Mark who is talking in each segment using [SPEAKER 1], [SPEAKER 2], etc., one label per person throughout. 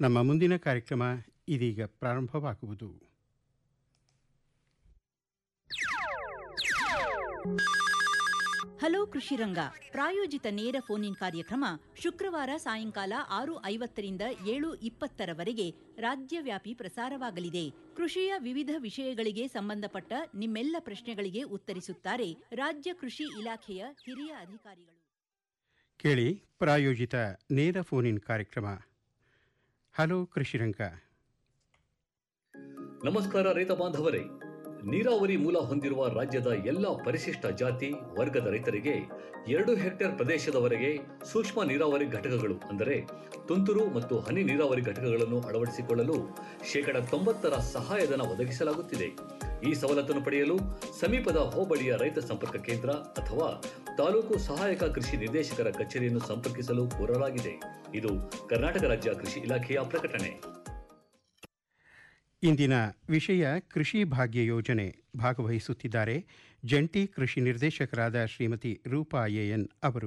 [SPEAKER 1] ನಮ್ಮ ಮುಂದಿನ ಕಾರ್ಯಕ್ರಮ ಇದೀಗ ಪ್ರಾರಂಭವಾಗುವುದು
[SPEAKER 2] ಹಲೋ ಕೃಷಿರಂಗ ಪ್ರಾಯೋಜಿತ ನೇರ ಫೋನ್ ಇನ್ ಕಾರ್ಯಕ್ರಮ ಶುಕ್ರವಾರ ಸಾಯಂಕಾಲ ಆರು ಐವತ್ತರಿಂದ ಏಳು ಇಪ್ಪತ್ತರವರೆಗೆ ರಾಜ್ಯವ್ಯಾಪಿ ಪ್ರಸಾರವಾಗಲಿದೆ ಕೃಷಿಯ ವಿವಿಧ ವಿಷಯಗಳಿಗೆ ಸಂಬಂಧಪಟ್ಟ ನಿಮ್ಮೆಲ್ಲ ಪ್ರಶ್ನೆಗಳಿಗೆ ಉತ್ತರಿಸುತ್ತಾರೆ ರಾಜ್ಯ ಕೃಷಿ ಇಲಾಖೆಯ ಹಿರಿಯ ಅಧಿಕಾರಿಗಳು
[SPEAKER 1] ಕೇಳಿ ಪ್ರಾಯೋಜಿತ ನೇರ ಫೋನ್ ಇನ್ ಕಾರ್ಯಕ್ರಮ ಹಲೋ ಕೃಷಿರಂಗ
[SPEAKER 3] ನಮಸ್ಕಾರ ರೈತ ಬಾಂಧವರೇ ನೀರಾವರಿ ಮೂಲ ಹೊಂದಿರುವ ರಾಜ್ಯದ ಎಲ್ಲ ಪರಿಶಿಷ್ಟ ಜಾತಿ ವರ್ಗದ ರೈತರಿಗೆ ಎರಡು ಹೆಕ್ಟೇರ್ ಪ್ರದೇಶದವರೆಗೆ ಸೂಕ್ಷ್ಮ ನೀರಾವರಿ ಘಟಕಗಳು ಅಂದರೆ ತುಂತುರು ಮತ್ತು ಹನಿ ನೀರಾವರಿ ಘಟಕಗಳನ್ನು ಅಳವಡಿಸಿಕೊಳ್ಳಲು ಶೇಕಡ ತೊಂಬತ್ತರ ಸಹಾಯಧನ ಒದಗಿಸಲಾಗುತ್ತಿದೆ ಈ ಸವಲತ್ತನ್ನು ಪಡೆಯಲು ಸಮೀಪದ ಹೋಬಳಿಯ ರೈತ ಸಂಪರ್ಕ ಕೇಂದ್ರ ಅಥವಾ ತಾಲೂಕು ಸಹಾಯಕ ಕೃಷಿ ನಿರ್ದೇಶಕರ ಕಚೇರಿಯನ್ನು ಸಂಪರ್ಕಿಸಲು ಕೋರಲಾಗಿದೆ ಇದು ಕರ್ನಾಟಕ ರಾಜ್ಯ ಕೃಷಿ ಇಲಾಖೆಯ ಪ್ರಕಟಣೆ
[SPEAKER 1] ಇಂದಿನ ವಿಷಯ ಕೃಷಿ ಭಾಗ್ಯ ಯೋಜನೆ ಭಾಗವಹಿಸುತ್ತಿದ್ದಾರೆ ಜಂಟಿ ಕೃಷಿ ನಿರ್ದೇಶಕರಾದ ಶ್ರೀಮತಿ ರೂಪಾ ಎಎನ್ ಅವರು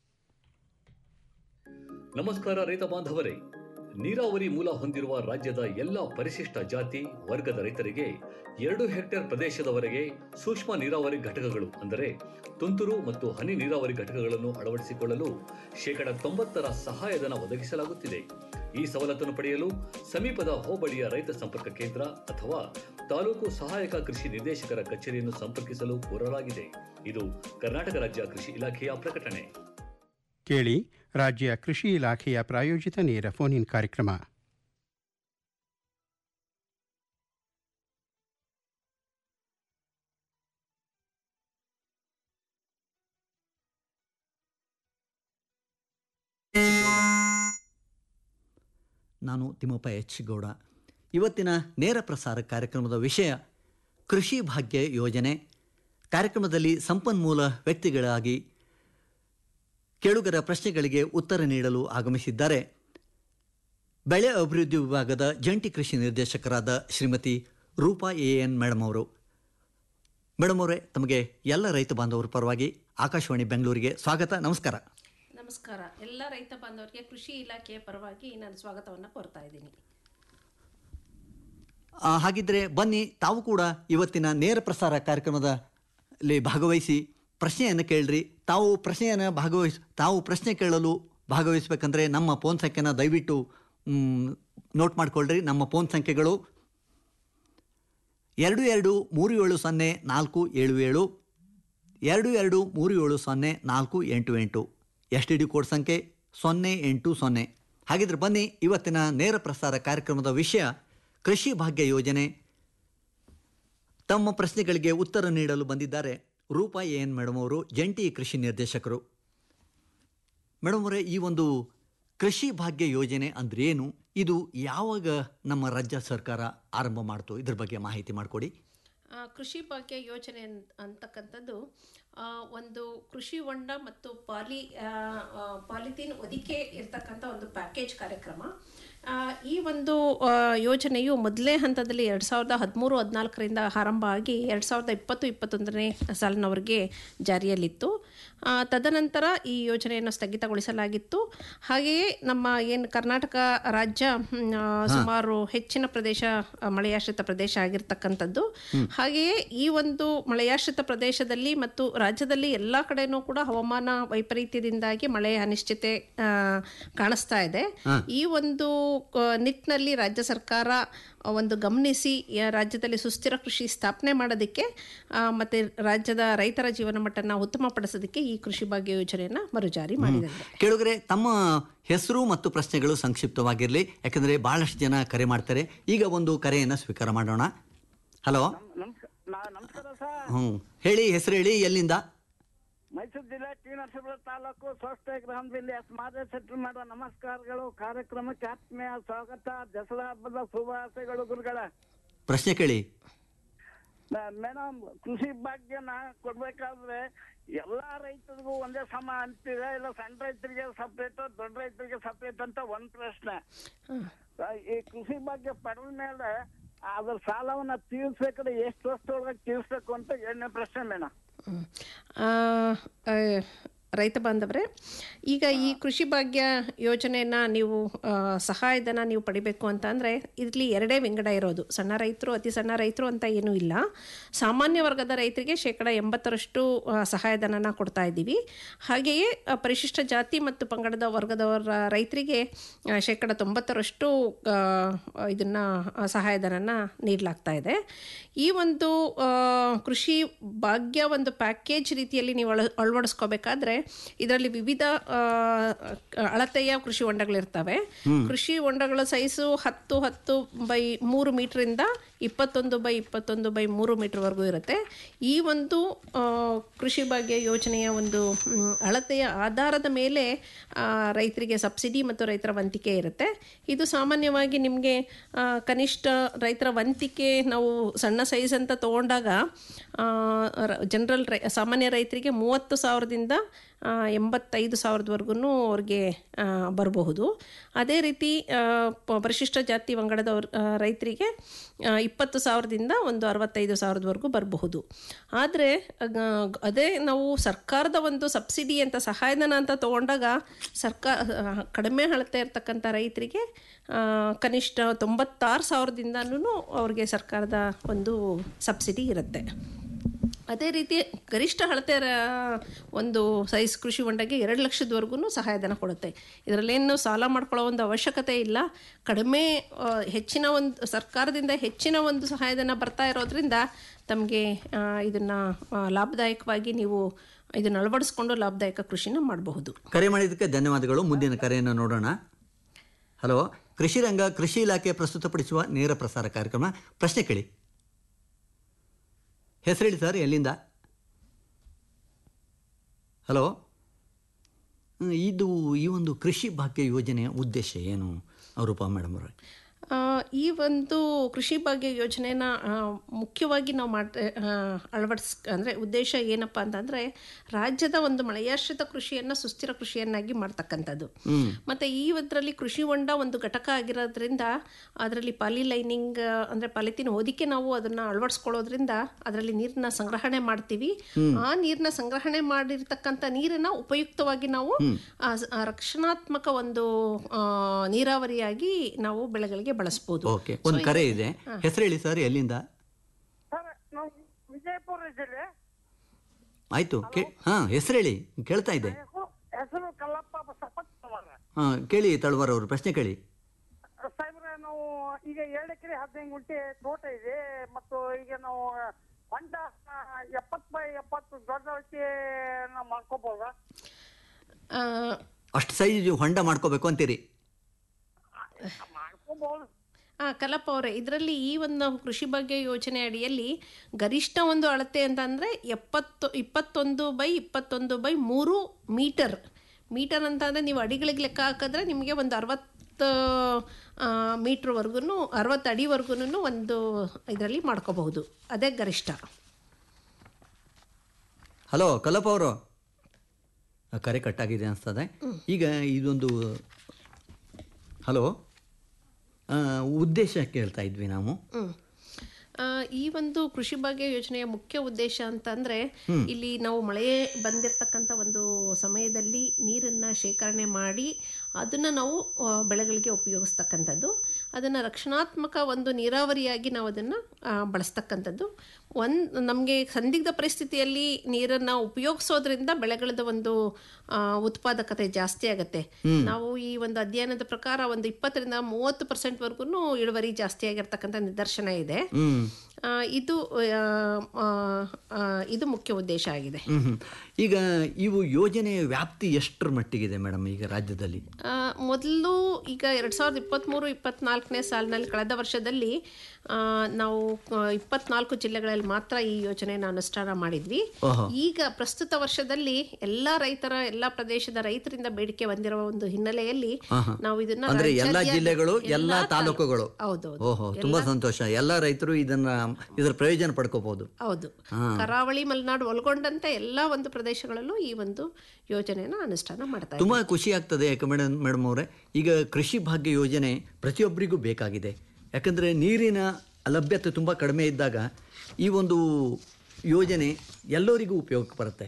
[SPEAKER 3] ನಮಸ್ಕಾರ ರೈತ ಬಾಂಧವರೇ ನೀರಾವರಿ ಮೂಲ ಹೊಂದಿರುವ ರಾಜ್ಯದ ಎಲ್ಲ ಪರಿಶಿಷ್ಟ ಜಾತಿ ವರ್ಗದ ರೈತರಿಗೆ ಎರಡು ಹೆಕ್ಟೇರ್ ಪ್ರದೇಶದವರೆಗೆ ಸೂಕ್ಷ್ಮ ನೀರಾವರಿ ಘಟಕಗಳು ಅಂದರೆ ತುಂತುರು ಮತ್ತು ಹನಿ ನೀರಾವರಿ ಘಟಕಗಳನ್ನು ಅಳವಡಿಸಿಕೊಳ್ಳಲು ಶೇಕಡ ತೊಂಬತ್ತರ ಸಹಾಯಧನ ಒದಗಿಸಲಾಗುತ್ತಿದೆ ಈ ಸವಲತ್ತನ್ನು ಪಡೆಯಲು ಸಮೀಪದ ಹೋಬಳಿಯ ರೈತ ಸಂಪರ್ಕ ಕೇಂದ್ರ ಅಥವಾ ತಾಲೂಕು ಸಹಾಯಕ ಕೃಷಿ ನಿರ್ದೇಶಕರ ಕಚೇರಿಯನ್ನು ಸಂಪರ್ಕಿಸಲು ಕೋರಲಾಗಿದೆ ಇದು ಕರ್ನಾಟಕ ರಾಜ್ಯ ಕೃಷಿ ಇಲಾಖೆಯ ಪ್ರಕಟಣೆ
[SPEAKER 1] ಕೇಳಿ ರಾಜ್ಯ ಕೃಷಿ ಇಲಾಖೆಯ ಪ್ರಾಯೋಜಿತ ನೇರ ಫೋನ್ ಇನ್ ಕಾರ್ಯಕ್ರಮ
[SPEAKER 4] ನಾನು ತಿಮ್ಮಪ್ಪ ಎಚ್ ಗೌಡ ಇವತ್ತಿನ ನೇರ ಪ್ರಸಾರ ಕಾರ್ಯಕ್ರಮದ ವಿಷಯ ಕೃಷಿ ಭಾಗ್ಯ ಯೋಜನೆ ಕಾರ್ಯಕ್ರಮದಲ್ಲಿ ಸಂಪನ್ಮೂಲ ವ್ಯಕ್ತಿಗಳಾಗಿ ಕೇಳುಗರ ಪ್ರಶ್ನೆಗಳಿಗೆ ಉತ್ತರ ನೀಡಲು ಆಗಮಿಸಿದ್ದಾರೆ ಬೆಳೆ ಅಭಿವೃದ್ಧಿ ವಿಭಾಗದ ಜಂಟಿ ಕೃಷಿ ನಿರ್ದೇಶಕರಾದ Shrimati Rupa A N madam ಅವರು ಮೇಡಮ್ ಅವರೇ ತಮಗೆ ಎಲ್ಲ ರೈತ ಬಾಂಧವರ ಪರವಾಗಿ ಆಕಾಶವಾಣಿ ಬೆಂಗಳೂರಿಗೆ ಸ್ವಾಗತ ನಮಸ್ಕಾರ
[SPEAKER 5] ನಮಸ್ಕಾರ ಎಲ್ಲ ರೈತ ಬಾಂಧವರಿಗೆ ಕೃಷಿ ಇಲಾಖೆಯ ಪರವಾಗಿ ನಾನು ಸ್ವಾಗತವನ್ನು ಕೋರ್ತಾ ಇದ್ದೀನಿ
[SPEAKER 4] ಆ, ಹಾಗಿದ್ರೆ ಬನ್ನಿ ತಾವು ಕೂಡ ಇವತ್ತಿನ ನೇರ ಪ್ರಸಾರ ಕಾರ್ಯಕ್ರಮದಲ್ಲಿ ಭಾಗವಹಿಸಿ ಪ್ರಶ್ನೆಯನ್ನು ಕೇಳ್ರಿ ತಾವು ಪ್ರಶ್ನೆಯನ್ನು ಭಾಗವಹಿಸ್ ತಾವು ಪ್ರಶ್ನೆ ಕೇಳಲು ಭಾಗವಹಿಸಬೇಕಂದ್ರೆ ನಮ್ಮ ಫೋನ್ ಸಂಖ್ಯೆನ ದಯವಿಟ್ಟು ಮ್, ನೋಟ್ ಮಾಡ್ಕೊಳ್ರಿ ನಮ್ಮ ಫೋನ್ ಸಂಖ್ಯೆಗಳು ಎರಡು ಎರಡು ಮೂರು ಏಳು ಸೊನ್ನೆ ನಾಲ್ಕು ಏಳು ಏಳು ಎರಡು ಎರಡು ಮೂರು ಏಳು ಸೊನ್ನೆ ನಾಲ್ಕು ಎಂಟು ಎಂಟು ಎಸ್ ಟಿ ಡಿ ಕೋಡ್ ಸಂಖ್ಯೆ ಸೊನ್ನೆ ಎಂಟು ಸೊನ್ನೆ ಹಾಗಿದ್ರೆ ಬನ್ನಿ ಇವತ್ತಿನ ನೇರ ಪ್ರಸಾರ ಕಾರ್ಯಕ್ರಮದ ವಿಷಯ ಕೃಷಿ ಭಾಗ್ಯ ಯೋಜನೆ ತಮ್ಮ ಪ್ರಶ್ನೆಗಳಿಗೆ ಉತ್ತರ ನೀಡಲು ಬಂದಿದ್ದಾರೆ ರೂಪಾ ಎ ಎನ್ ಮೇಡಮ್ ಅವರು ಜಂಟಿ ಕೃಷಿ ನಿರ್ದೇಶಕರು ಮೇಡಮ್ ಅವರೇ ಈ ಒಂದು ಕೃಷಿ ಭಾಗ್ಯ ಯೋಜನೆ ಅಂದ್ರೆ ಏನು ಇದು ಯಾವಾಗ ನಮ್ಮ ರಾಜ್ಯ ಸರ್ಕಾರ ಆರಂಭ ಮಾಡ್ತು ಇದ್ರ ಬಗ್ಗೆ ಮಾಹಿತಿ ಮಾಡಿಕೊಡಿ
[SPEAKER 5] ಆ, ಕೃಷಿ ಭಾಗ್ಯ ಯೋಜನೆ ಅನ್- ಅಂತಕ್ಕಂಥದ್ದು ಆ, ಒಂದು ಕೃಷಿ ಹೊಂಡ ಮತ್ತು ಪಾಲಿ ಆ, ಆ, ಪಾಲಿಥೀನ್ ಹೊದಿಕೆ ಇರ್ತಕ್ಕಂಥ ಒಂದು ಪ್ಯಾಕೇಜ್ ಕಾರ್ಯಕ್ರಮ ಆ, ಈ ಒಂದು ಆ, ಯೋಜನೆಯು ಮೊದಲೇ ಹಂತದಲ್ಲಿ ಎರಡು ಸಾವಿರದ ಹದಿಮೂರು ಹದಿನಾಲ್ಕರಿಂದ ಆರಂಭ ಆಗಿ ಎರಡು ಸಾವಿರದ ಇಪ್ಪತ್ತು ಇಪ್ಪತ್ತೊಂದನೇ ಸಾಲಿನವರೆಗೆ ಜಾರಿಯಲ್ಲಿತ್ತು ಆ, ತದನಂತರ ಈ ಯೋಜನೆಯನ್ನು ಸ್ಥಗಿತಗೊಳಿಸಲಾಗಿತ್ತು ಹಾಗೆಯೇ ನಮ್ಮ ಏನು ಕರ್ನಾಟಕ ರಾಜ್ಯ ಹ್ಮ್, ಆ, ಸುಮಾರು ಹೆಚ್ಚಿನ ಪ್ರದೇಶ ಆ, ಮಳೆಯಾಶ್ರಿತ ಪ್ರದೇಶ ಆಗಿರ್ತಕ್ಕಂಥದ್ದು ಹಾಗೆಯೇ ಈ ಒಂದು ಮಳೆಯಾಶ್ರಿತ ಪ್ರದೇಶದಲ್ಲಿ ಮತ್ತು ರಾಜ್ಯದಲ್ಲಿ ಎಲ್ಲ ಕಡೆನೂ ಕೂಡ ಹವಾಮಾನ ವೈಪರೀತ್ಯದಿಂದಾಗಿ ಮಳೆಯ ಅನಿಶ್ಚಿತೆ ಆ, ಕಾಣಿಸ್ತಾ ಇದೆ ಈ ಒಂದು ಆ, ನಿಟ್ಟಿನಲ್ಲಿ ರಾಜ್ಯ ಸರ್ಕಾರ ಆ, ಒಂದು ಗಮನಿಸಿ ಯ- ರಾಜ್ಯದಲ್ಲಿ ಸುಸ್ಥಿರ ಕೃಷಿ ಸ್ಥಾಪನೆ ಮಾಡೋದಕ್ಕೆ ಆ, ಮತ್ತೆ ರಾಜ್ಯದ ರೈತರ ಜೀವನ ಮಟ್ಟನ ಉತ್ತಮಪಡಿಸೋದಕ್ಕೆ ಈ ಕೃಷಿ ಭಾಗ್ಯ ಯೋಜನೆಯನ್ನ ಮರುಜಾರಿ ಮಾಡಿದೆ
[SPEAKER 4] ಕೇಳುಗರೆ ತಮ್ಮ ಹೆಸರು ಮತ್ತು ಪ್ರಶ್ನೆಗಳು ಸಂಕ್ಷಿಪ್ತವಾಗಿರಲಿ ಯಾಕಂದರೆ ಭಾಳಷ್ಟು ಜನ ಕರೆ ಮಾಡ್ತಾರೆ ಈಗ ಒಂದು ಕರೆಯನ್ನು ಸ್ವೀಕಾರ ಮಾಡೋಣ ಹಲೋ
[SPEAKER 6] ನಮಸ್ಕಾರ ನಾ- ನಮಸ್ಕಾರ ಸರ್
[SPEAKER 4] ಹ್ಞೂ ಹೇಳಿ ಹೆಸರು ಹೇಳಿ ಎಲ್ಲಿಂದ
[SPEAKER 6] ಮೈಸೂರು ಜಿಲ್ಲೆ ಟಿ ನರಸೀಪುರ ತಾಲೂಕು ಸ್ವಸ್ಥ ಗ್ರಾಮದಲ್ಲಿ ಸ್ಮಾರಕ ಸೆಟ್ಲ್ ಮಾಡುವ ನಮಸ್ಕಾರಗಳು ಕಾರ್ಯಕ್ರಮಕ್ಕೆ ಆತ್ಮೀಯ ಸ್ವಾಗತ ದಸರಾ ಹಬ್ಬದ ಶುಭಾಶಯಗಳು ಗುರುಗಳ
[SPEAKER 4] ಪ್ರಶ್ನೆ ಕೇಳಿ
[SPEAKER 6] ಮೇಡಮ್ ಕೃಷಿ ಭಾಗ್ಯನ ಕೊಡ್ಬೇಕಾದ್ರೆ ಎಲ್ಲಾ ರೈತರಿಗೂ ಒಂದೇ ಸಮ ಅಂತೀರಾ ಇಲ್ಲ ಸಣ್ಣ ರೈತರಿಗೆ ಸಪ್ರೇಟ್ ದೊಡ್ಡ ರೈತರಿಗೆ ಸಪ್ರೇಟ್ ಅಂತ ಒಂದ್ ಪ್ರಶ್ನೆ ಆ, ಈ ಕೃಷಿ ಭಾಗ್ಯ ಪಡೆದ ಮೇಲೆ ಅದ್ರ ಸಾಲವನ್ನ ತೀರ್ಸ್ಬೇಕಾದ್ರೆ ಎಷ್ಟು ವರ್ಷದೊಳಗೆ ತೀರ್ಸ್ಬೇಕು ಅಂತ ಎರಡನೇ ಪ್ರಶ್ನೆ ಮೇಡಮ್
[SPEAKER 5] ಹ್ಮ್. ಆ, ಆ, ರೈತ ಬಾಂಧವರೇ ಈಗ ಈ ಕೃಷಿ ಭಾಗ್ಯ ಯೋಜನೆಯನ್ನ ನೀವು ಆ, ಸಹಾಯಧನ ನೀವು ಪಡಿಬೇಕು ಅಂತ ಅಂದರೆ ಇಲ್ಲಿ ಎರಡೇ ವಿಂಗಡ ಇರೋದು ಸಣ್ಣ ರೈತರು ಅತಿ ಸಣ್ಣ ರೈತರು ಅಂತ ಏನೂ ಇಲ್ಲ ಸಾಮಾನ್ಯ ವರ್ಗದ ರೈತರಿಗೆ ಶೇಕಡ ಎಂಬತ್ತರಷ್ಟು ಆ, ಸಹಾಯಧನನ ಕೊಡ್ತಾ ಇದ್ದೀವಿ ಹಾಗೆಯೇ ಆ, ಪರಿಶಿಷ್ಟ ಜಾತಿ ಮತ್ತು ಪಂಗಡದ ವರ್ಗದವರ ರೈತರಿಗೆ ಆ, ಶೇಕಡ ತೊಂಬತ್ತರಷ್ಟು ಇದನ್ನು ಸಹಾಯಧನನ ನೀಡಲಾಗ್ತಾ ಇದೆ ಈ ಒಂದು ಆ, ಕೃಷಿ ಭಾಗ್ಯ ಒಂದು ಪ್ಯಾಕೇಜ್ ರೀತಿಯಲ್ಲಿ ನೀವು ಅಳ ಅಳವಡಿಸ್ಕೋಬೇಕಾದ್ರೆ ಇದರಲ್ಲಿ ವಿವಿಧ ಆ, ಅಳತೆಯ ಕೃಷಿ ಹೊಂಡಗಳಿರ್ತವೆ ಕೃಷಿ ಹೊಂಡಗಳ ಸೈಜು ಹತ್ತು ಹತ್ತು ಬೈ ಮೂರು ಮೀಟ್ರಿಂದ ಇಪ್ಪತ್ತೊಂದು ಬೈ ಇಪ್ಪತ್ತೊಂದು ಬೈ ಮೂರು ಮೀಟರ್ವರೆಗೂ ಇರುತ್ತೆ ಈ ಒಂದು ಆ, ಕೃಷಿ ಭಾಗ್ಯ ಯೋಜನೆಯ ಒಂದು ಮ್, ಅಳತೆಯ ಆಧಾರದ ಮೇಲೆ ಆ, ರೈತರಿಗೆ ಸಬ್ಸಿಡಿ ಮತ್ತು ರೈತರ ವಂತಿಕೆ ಇರುತ್ತೆ ಇದು ಸಾಮಾನ್ಯವಾಗಿ ನಿಮಗೆ ಕನಿಷ್ಠ ರೈತರ ವಂತಿಕೆ ನಾವು ಸಣ್ಣ ಸೈಜ್ ಅಂತ ತೊಗೊಂಡಾಗ ಜನರಲ್ ರೈ ಸಾಮಾನ್ಯ ರೈತರಿಗೆ ಮೂವತ್ತು ಸಾವಿರದಿಂದ ಆ, ಎಂಬತ್ತೈದು ಸಾವಿರದವರೆಗೂ ಅವ್ರಿಗೆ ಆ, ಬರಬಹುದು ಅದೇ ರೀತಿ ಆ, ಪ- ಪರಿಶಿಷ್ಟ ಜಾತಿ ಪಂಗಡದವ್ರ ಆ, ರೈತರಿಗೆ ಆ, ಇಪ್ಪತ್ತು ಸಾವಿರದಿಂದ ಒಂದು ಅರವತ್ತೈದು ಸಾವಿರದವರೆಗೂ ಬರಬಹುದು ಆದರೆ ಅದೇ ನಾವು ಸರ್ಕಾರದ ಒಂದು ಸಬ್ಸಿಡಿ ಅಂತ ಸಹಾಯಧನ ಅಂತ ತೊಗೊಂಡಾಗ ಸರ್ಕಾರ ಕಡಿಮೆ ಅಳತೆ ಇರ್ತಕ್ಕಂಥ ರೈತರಿಗೆ ಆ, ಕನಿಷ್ಠ ತೊಂಬತ್ತಾರು ಸಾವಿರದಿಂದನೂ ಅವ್ರಿಗೆ ಸರ್ಕಾರದ ಒಂದು ಸಬ್ಸಿಡಿ ಇರುತ್ತೆ ಅದೇ ರೀತಿ ಗರಿಷ್ಠ ಅಳತೆ ರ- ಒಂದು ಸೈಜ್ ಕೃಷಿ ಹೊಂಡಗೆ ಎರಡು ಲಕ್ಷದವರೆಗೂ ಸಹಾಯಧನ ಕೊಡುತ್ತೆ ಇದರಲ್ಲೇನು ಸಾಲ ಮಾಡ್ಕೊಳ್ಳೋ ಒಂದು ಅವಶ್ಯಕತೆ ಇಲ್ಲ ಕಡಿಮೆ ಆ, ಹೆಚ್ಚಿನ ಒಂದು ಸರ್ಕಾರದಿಂದ ಹೆಚ್ಚಿನ ಒಂದು ಸಹಾಯಧನ ಬರ್ತಾ ಇರೋದ್ರಿಂದ ತಮಗೆ ಇದನ್ನು ಲಾಭದಾಯಕವಾಗಿ ನೀವು ಇದನ್ನು ಅಳವಡಿಸ್ಕೊಂಡು ಲಾಭದಾಯಕ ಕೃಷಿನ ಮಾಡಬಹುದು
[SPEAKER 4] ಕರೆ ಮಾಡಿದ್ದಕ್ಕೆ ಧನ್ಯವಾದಗಳು ಮುಂದಿನ ಕರೆಯನ್ನು ನೋಡೋಣ ಹಲೋ ಕೃಷಿ ರಂಗ ಕೃಷಿ ಇಲಾಖೆ ಪ್ರಸ್ತುತಪಡಿಸುವ ನೇರ ಪ್ರಸಾರ ಕಾರ್ಯಕ್ರಮ ಪ್ರಶ್ನೆ ಕೇಳಿ ಹೆಸರು ಹೇಳಿ ಸರ್ ಎಲ್ಲಿಂದ ಹಲೋ ಹ್ಮ್, ಇದು ಈ ಒಂದು ಕೃಷಿ ಭಾಗ್ಯ ಯೋಜನೆಯ ಉದ್ದೇಶ ಏನು ರೂಪಾ ಮೇಡಮ್ ಅವರೇ
[SPEAKER 5] ಆ, ಈ ಒಂದು ಕೃಷಿ ಭಾಗ್ಯ ಯೋಜನೆನ ಆ, ಮುಖ್ಯವಾಗಿ ನಾವು ಮಾಡ ಅಳವಡಿಸ್ ಅಂದರೆ ಉದ್ದೇಶ ಏನಪ್ಪ ಅಂತಂದರೆ ರಾಜ್ಯದ ಒಂದು ಮಳೆಯಾಶ್ರಿತ ಕೃಷಿಯನ್ನು ಸುಸ್ಥಿರ ಕೃಷಿಯನ್ನಾಗಿ ಮಾಡ್ತಕ್ಕಂಥದ್ದು ಮತ್ತು ಈ ಇದರಲ್ಲಿ ಕೃಷಿ ಹೊಂಡ ಒಂದು ಘಟಕ ಆಗಿರೋದ್ರಿಂದ ಅದರಲ್ಲಿ ಪಾಲಿ ಲೈನಿಂಗ್ ಅಂದರೆ ಪಾಲಿಥಿನ್ ಹೊದಿಕೆ ನಾವು ಅದನ್ನು ಅಳವಡಿಸ್ಕೊಳ್ಳೋದ್ರಿಂದ ಅದರಲ್ಲಿ ನೀರನ್ನ ಸಂಗ್ರಹಣೆ ಮಾಡ್ತೀವಿ ಆ ನೀರನ್ನ ಸಂಗ್ರಹಣೆ ಮಾಡಿರ್ತಕ್ಕಂಥ ನೀರನ್ನ ಉಪಯುಕ್ತವಾಗಿ ನಾವು ಆ ಸ- ಆ ರಕ್ಷಣಾತ್ಮಕ ಒಂದು ಆ, ನೀರಾವರಿಯಾಗಿ ನಾವು ಬೆಳೆಗಳಿಗೆ ಬಳಸ್ಬೋದು
[SPEAKER 4] ಓಕೆ ಒಂದು ಕರೆ ಇದೆ ಹೆಸರು ಹೇಳಿ ಸರ್ ಎಲ್ಲಿಂದ
[SPEAKER 6] ಸರ್ ನಾವು ವಿಜಯಪುರ ಜಿಲ್ಲೆ
[SPEAKER 4] ಆಯಿತು ಕೇ ಹಾಂ ಹೆಸರು ಹೇಳಿ ಕೇಳ್ತಾ ಇದೆ
[SPEAKER 6] ಹೆಸರು ಹೆಸರು ಕಲ್ಲಪ್ಪ ಸಪತ್ ಅವರ
[SPEAKER 4] ಹಾಂ ಕೇಳಿ ತಳವಾರ ಅವರು ಪ್ರಶ್ನೆ ಕೇಳಿ
[SPEAKER 6] ಸಾಹೇಬ್ರೆ ನಾವು ಈಗ ಎರಡು ಎಕರೆ ಹದಿನೈದು ಗುಂಟೆ ತೋಟ ಇದೆ ಮತ್ತು ಈಗ ನಾವು ಹೊಂಡ ಎಪ್ಪತ್ತು ಬೈ ಎಪ್ಪತ್ತು ದೊಡ್ಡ ಅಳತೆ ನಾವು ಮಾಡ್ಕೋಬೋದಾ
[SPEAKER 5] ಆ,
[SPEAKER 4] ಅಷ್ಟು ಸೈಜ್ ಹೊಂಡ ಮಾಡ್ಕೋಬೇಕು ಅಂತೀರಿ
[SPEAKER 6] ಮಾಡ್ಕೋಬಹುದು
[SPEAKER 5] ಆ, ಕಲಪ ಅವರೇ ಇದರಲ್ಲಿ ಈ ಒಂದು ನಾವು ಕೃಷಿ ಭಾಗ್ಯ ಯೋಜನೆ ಅಡಿಯಲ್ಲಿ ಗರಿಷ್ಠ ಒಂದು ಅಳತೆ ಅಂತಂದರೆ ಎಪ್ಪತ್ತು ಇಪ್ಪತ್ತೊಂದು ಬೈ ಇಪ್ಪತ್ತೊಂದು ಬೈ ಮೂರು ಮೀಟರ್ ಮೀಟರ್ ಅಂತ ಅಂದರೆ ನೀವು ಅಡಿಗಳಿಗೆ ಲೆಕ್ಕ ಹಾಕಿದ್ರೆ ನಿಮಗೆ ಒಂದು ಅರವತ್ತು ಮೀಟ್ರ್ವರೆಗೂ ಅರವತ್ತು ಅಡಿವರೆಗೂ ಒಂದು ಇದರಲ್ಲಿ ಮಾಡ್ಕೋಬಹುದು ಅದೇ ಗರಿಷ್ಠ
[SPEAKER 4] ಹಲೋ ಕಲ್ಲಪ್ಪ ಅವರು ಕರೆ ಕಟ್ಟಾಗಿದೆ ಅನಿಸ್ತದೆ ಈಗ ಇದೊಂದು ಹಲೋ ಆ, ಉದ್ದೇಶ ಕೇಳ್ತಾ ಇದ್ವಿ ನಾವು
[SPEAKER 5] ಹ್ಮ್. ಆ, ಈ ಒಂದು ಕೃಷಿ ಭಾಗ್ಯ ಯೋಜನೆಯ ಮುಖ್ಯ ಉದ್ದೇಶ ಅಂತಂದ್ರೆ ಇಲ್ಲಿ ನಾವು ಮಳೆ ಬಂದಿರತಕ್ಕಂಥ ಒಂದು ಸಮಯದಲ್ಲಿ ನೀರನ್ನ ಶೇಖರಣೆ ಮಾಡಿ ಅದನ್ನ ನಾವು ಆ, ಬೆಳೆಗಳಿಗೆ ಉಪಯೋಗಿಸ್ತಕ್ಕಂಥದ್ದು ಅದನ್ನು ರಕ್ಷಣಾತ್ಮಕ ಒಂದು ನೀರಾವರಿಯಾಗಿ ನಾವು ಅದನ್ನು ಬಳಸ್ತಕ್ಕಂಥದ್ದು ಒಂದು ನಮಗೆ ಸಂದಿಗ್ಧ ಪರಿಸ್ಥಿತಿಯಲ್ಲಿ ನೀರನ್ನು ಉಪಯೋಗಿಸೋದ್ರಿಂದ ಬೆಳೆಗಳದ ಒಂದು ಆ, ಉತ್ಪಾದಕತೆ ಜಾಸ್ತಿ ಆಗುತ್ತೆ ನಾವು ಈ ಒಂದು ಅಧ್ಯಯನದ ಪ್ರಕಾರ ಒಂದು ಇಪ್ಪತ್ತರಿಂದ ಮೂವತ್ತು ಪರ್ಸೆಂಟ್ವರೆಗೂ ಇಳುವರಿ ಜಾಸ್ತಿ ಆಗಿರ್ತಕ್ಕಂಥ ನಿದರ್ಶನ ಇದೆ
[SPEAKER 4] ಹ್ಮ್
[SPEAKER 5] ಆ, ಇದು ಆ, ಆ, ಆ, ಇದು ಮುಖ್ಯ ಉದ್ದೇಶ ಆಗಿದೆ
[SPEAKER 4] ಹ್ಮ್ ಹ್ಮ್. ಈಗ ಇವು ಯೋಜನೆಯ ವ್ಯಾಪ್ತಿ ಎಷ್ಟರ ಮಟ್ಟಿಗಿದೆ ಮೇಡಮ್ ಈಗ ರಾಜ್ಯದಲ್ಲಿ
[SPEAKER 5] ಆ, ಮೊದಲು ಈಗ ಎರಡು ಸಾವಿರದ ಇಪ್ಪತ್ತ್ಮೂರು ಇಪ್ಪತ್ನಾಲ್ಕನೇ ಸಾಲಿನಲ್ಲಿ ಕಳೆದ ವರ್ಷದಲ್ಲಿ ಆ, ನಾವು ಆ, ಇಪ್ಪತ್ನಾಲ್ಕು ಜಿಲ್ಲೆಗಳಲ್ಲಿ ಮಾತ್ರ ಈ ಯೋಜನೆಯನ್ನು ಅನುಷ್ಠಾನ ಮಾಡಿದ್ವಿ
[SPEAKER 4] ಓಹೋ.
[SPEAKER 5] ಈಗ ಪ್ರಸ್ತುತ ವರ್ಷದಲ್ಲಿ ಎಲ್ಲ ರೈತರ ಎಲ್ಲ ಪ್ರದೇಶದ ರೈತರಿಂದ ಬೇಡಿಕೆ ಬಂದಿರುವ ಒಂದು ಹಿನ್ನೆಲೆಯಲ್ಲಿ ನಾವು ಇದನ್ನ
[SPEAKER 4] ಅಂದ್ರೆ ಎಲ್ಲ
[SPEAKER 5] ರಾಜ್ಯಾದ್ಯಂತ-
[SPEAKER 4] ಜಿಲ್ಲೆಗಳು ಎಲ್ಲ
[SPEAKER 5] ಎಲ್ಲಾ ತಾಲೂ-
[SPEAKER 4] ತಾಲೂಕುಗಳು
[SPEAKER 5] ಹೌದೌದು
[SPEAKER 4] ಓಹೋ ತುಂಬಾ ಸಂತೋಷ ಎಲ್ಲ ರೈತರು ಇದನ್ನ ಇದರ ಪ್ರಯೋಜನ ಪಡ್ಕೋಬಹುದು
[SPEAKER 5] ಹೌದು ಕರಾವಳಿ ಮಲೆನಾಡು ಒಳಗೊಂಡಂತೆ ಎಲ್ಲ ಒಂದು ಪ್ರದೇಶಗಳಲ್ಲೂ ಈ ಒಂದು ಯೋಜನೆಯನ್ನು ಅನುಷ್ಠಾನ ಮಾಡ್ತಾ ಇದ್ದೀವಿ.
[SPEAKER 4] ತುಂಬಾ ಖುಷಿ ಆಗ್ತದೆ ಯಾಕೆ ಮೇಡಮ್ ಮೇಡಮ್ ಅವರೇ ಈಗ ಕೃಷಿ ಭಾಗ್ಯ ಯೋಜನೆ ಪ್ರತಿಯೊಬ್ಬರಿಗೂ ಬೇಕಾಗಿದೆ ಯಾಕಂದ್ರೆ ನೀರಿನ ಲಭ್ಯತೆ ತುಂಬ ಕಡಿಮೆ ಇದ್ದಾಗ ಈ ಒಂದು ಯೋಜನೆ ಎಲ್ಲರಿಗೂ ಉಪಯೋಗಕ್ಕೆ ಬರುತ್ತೆ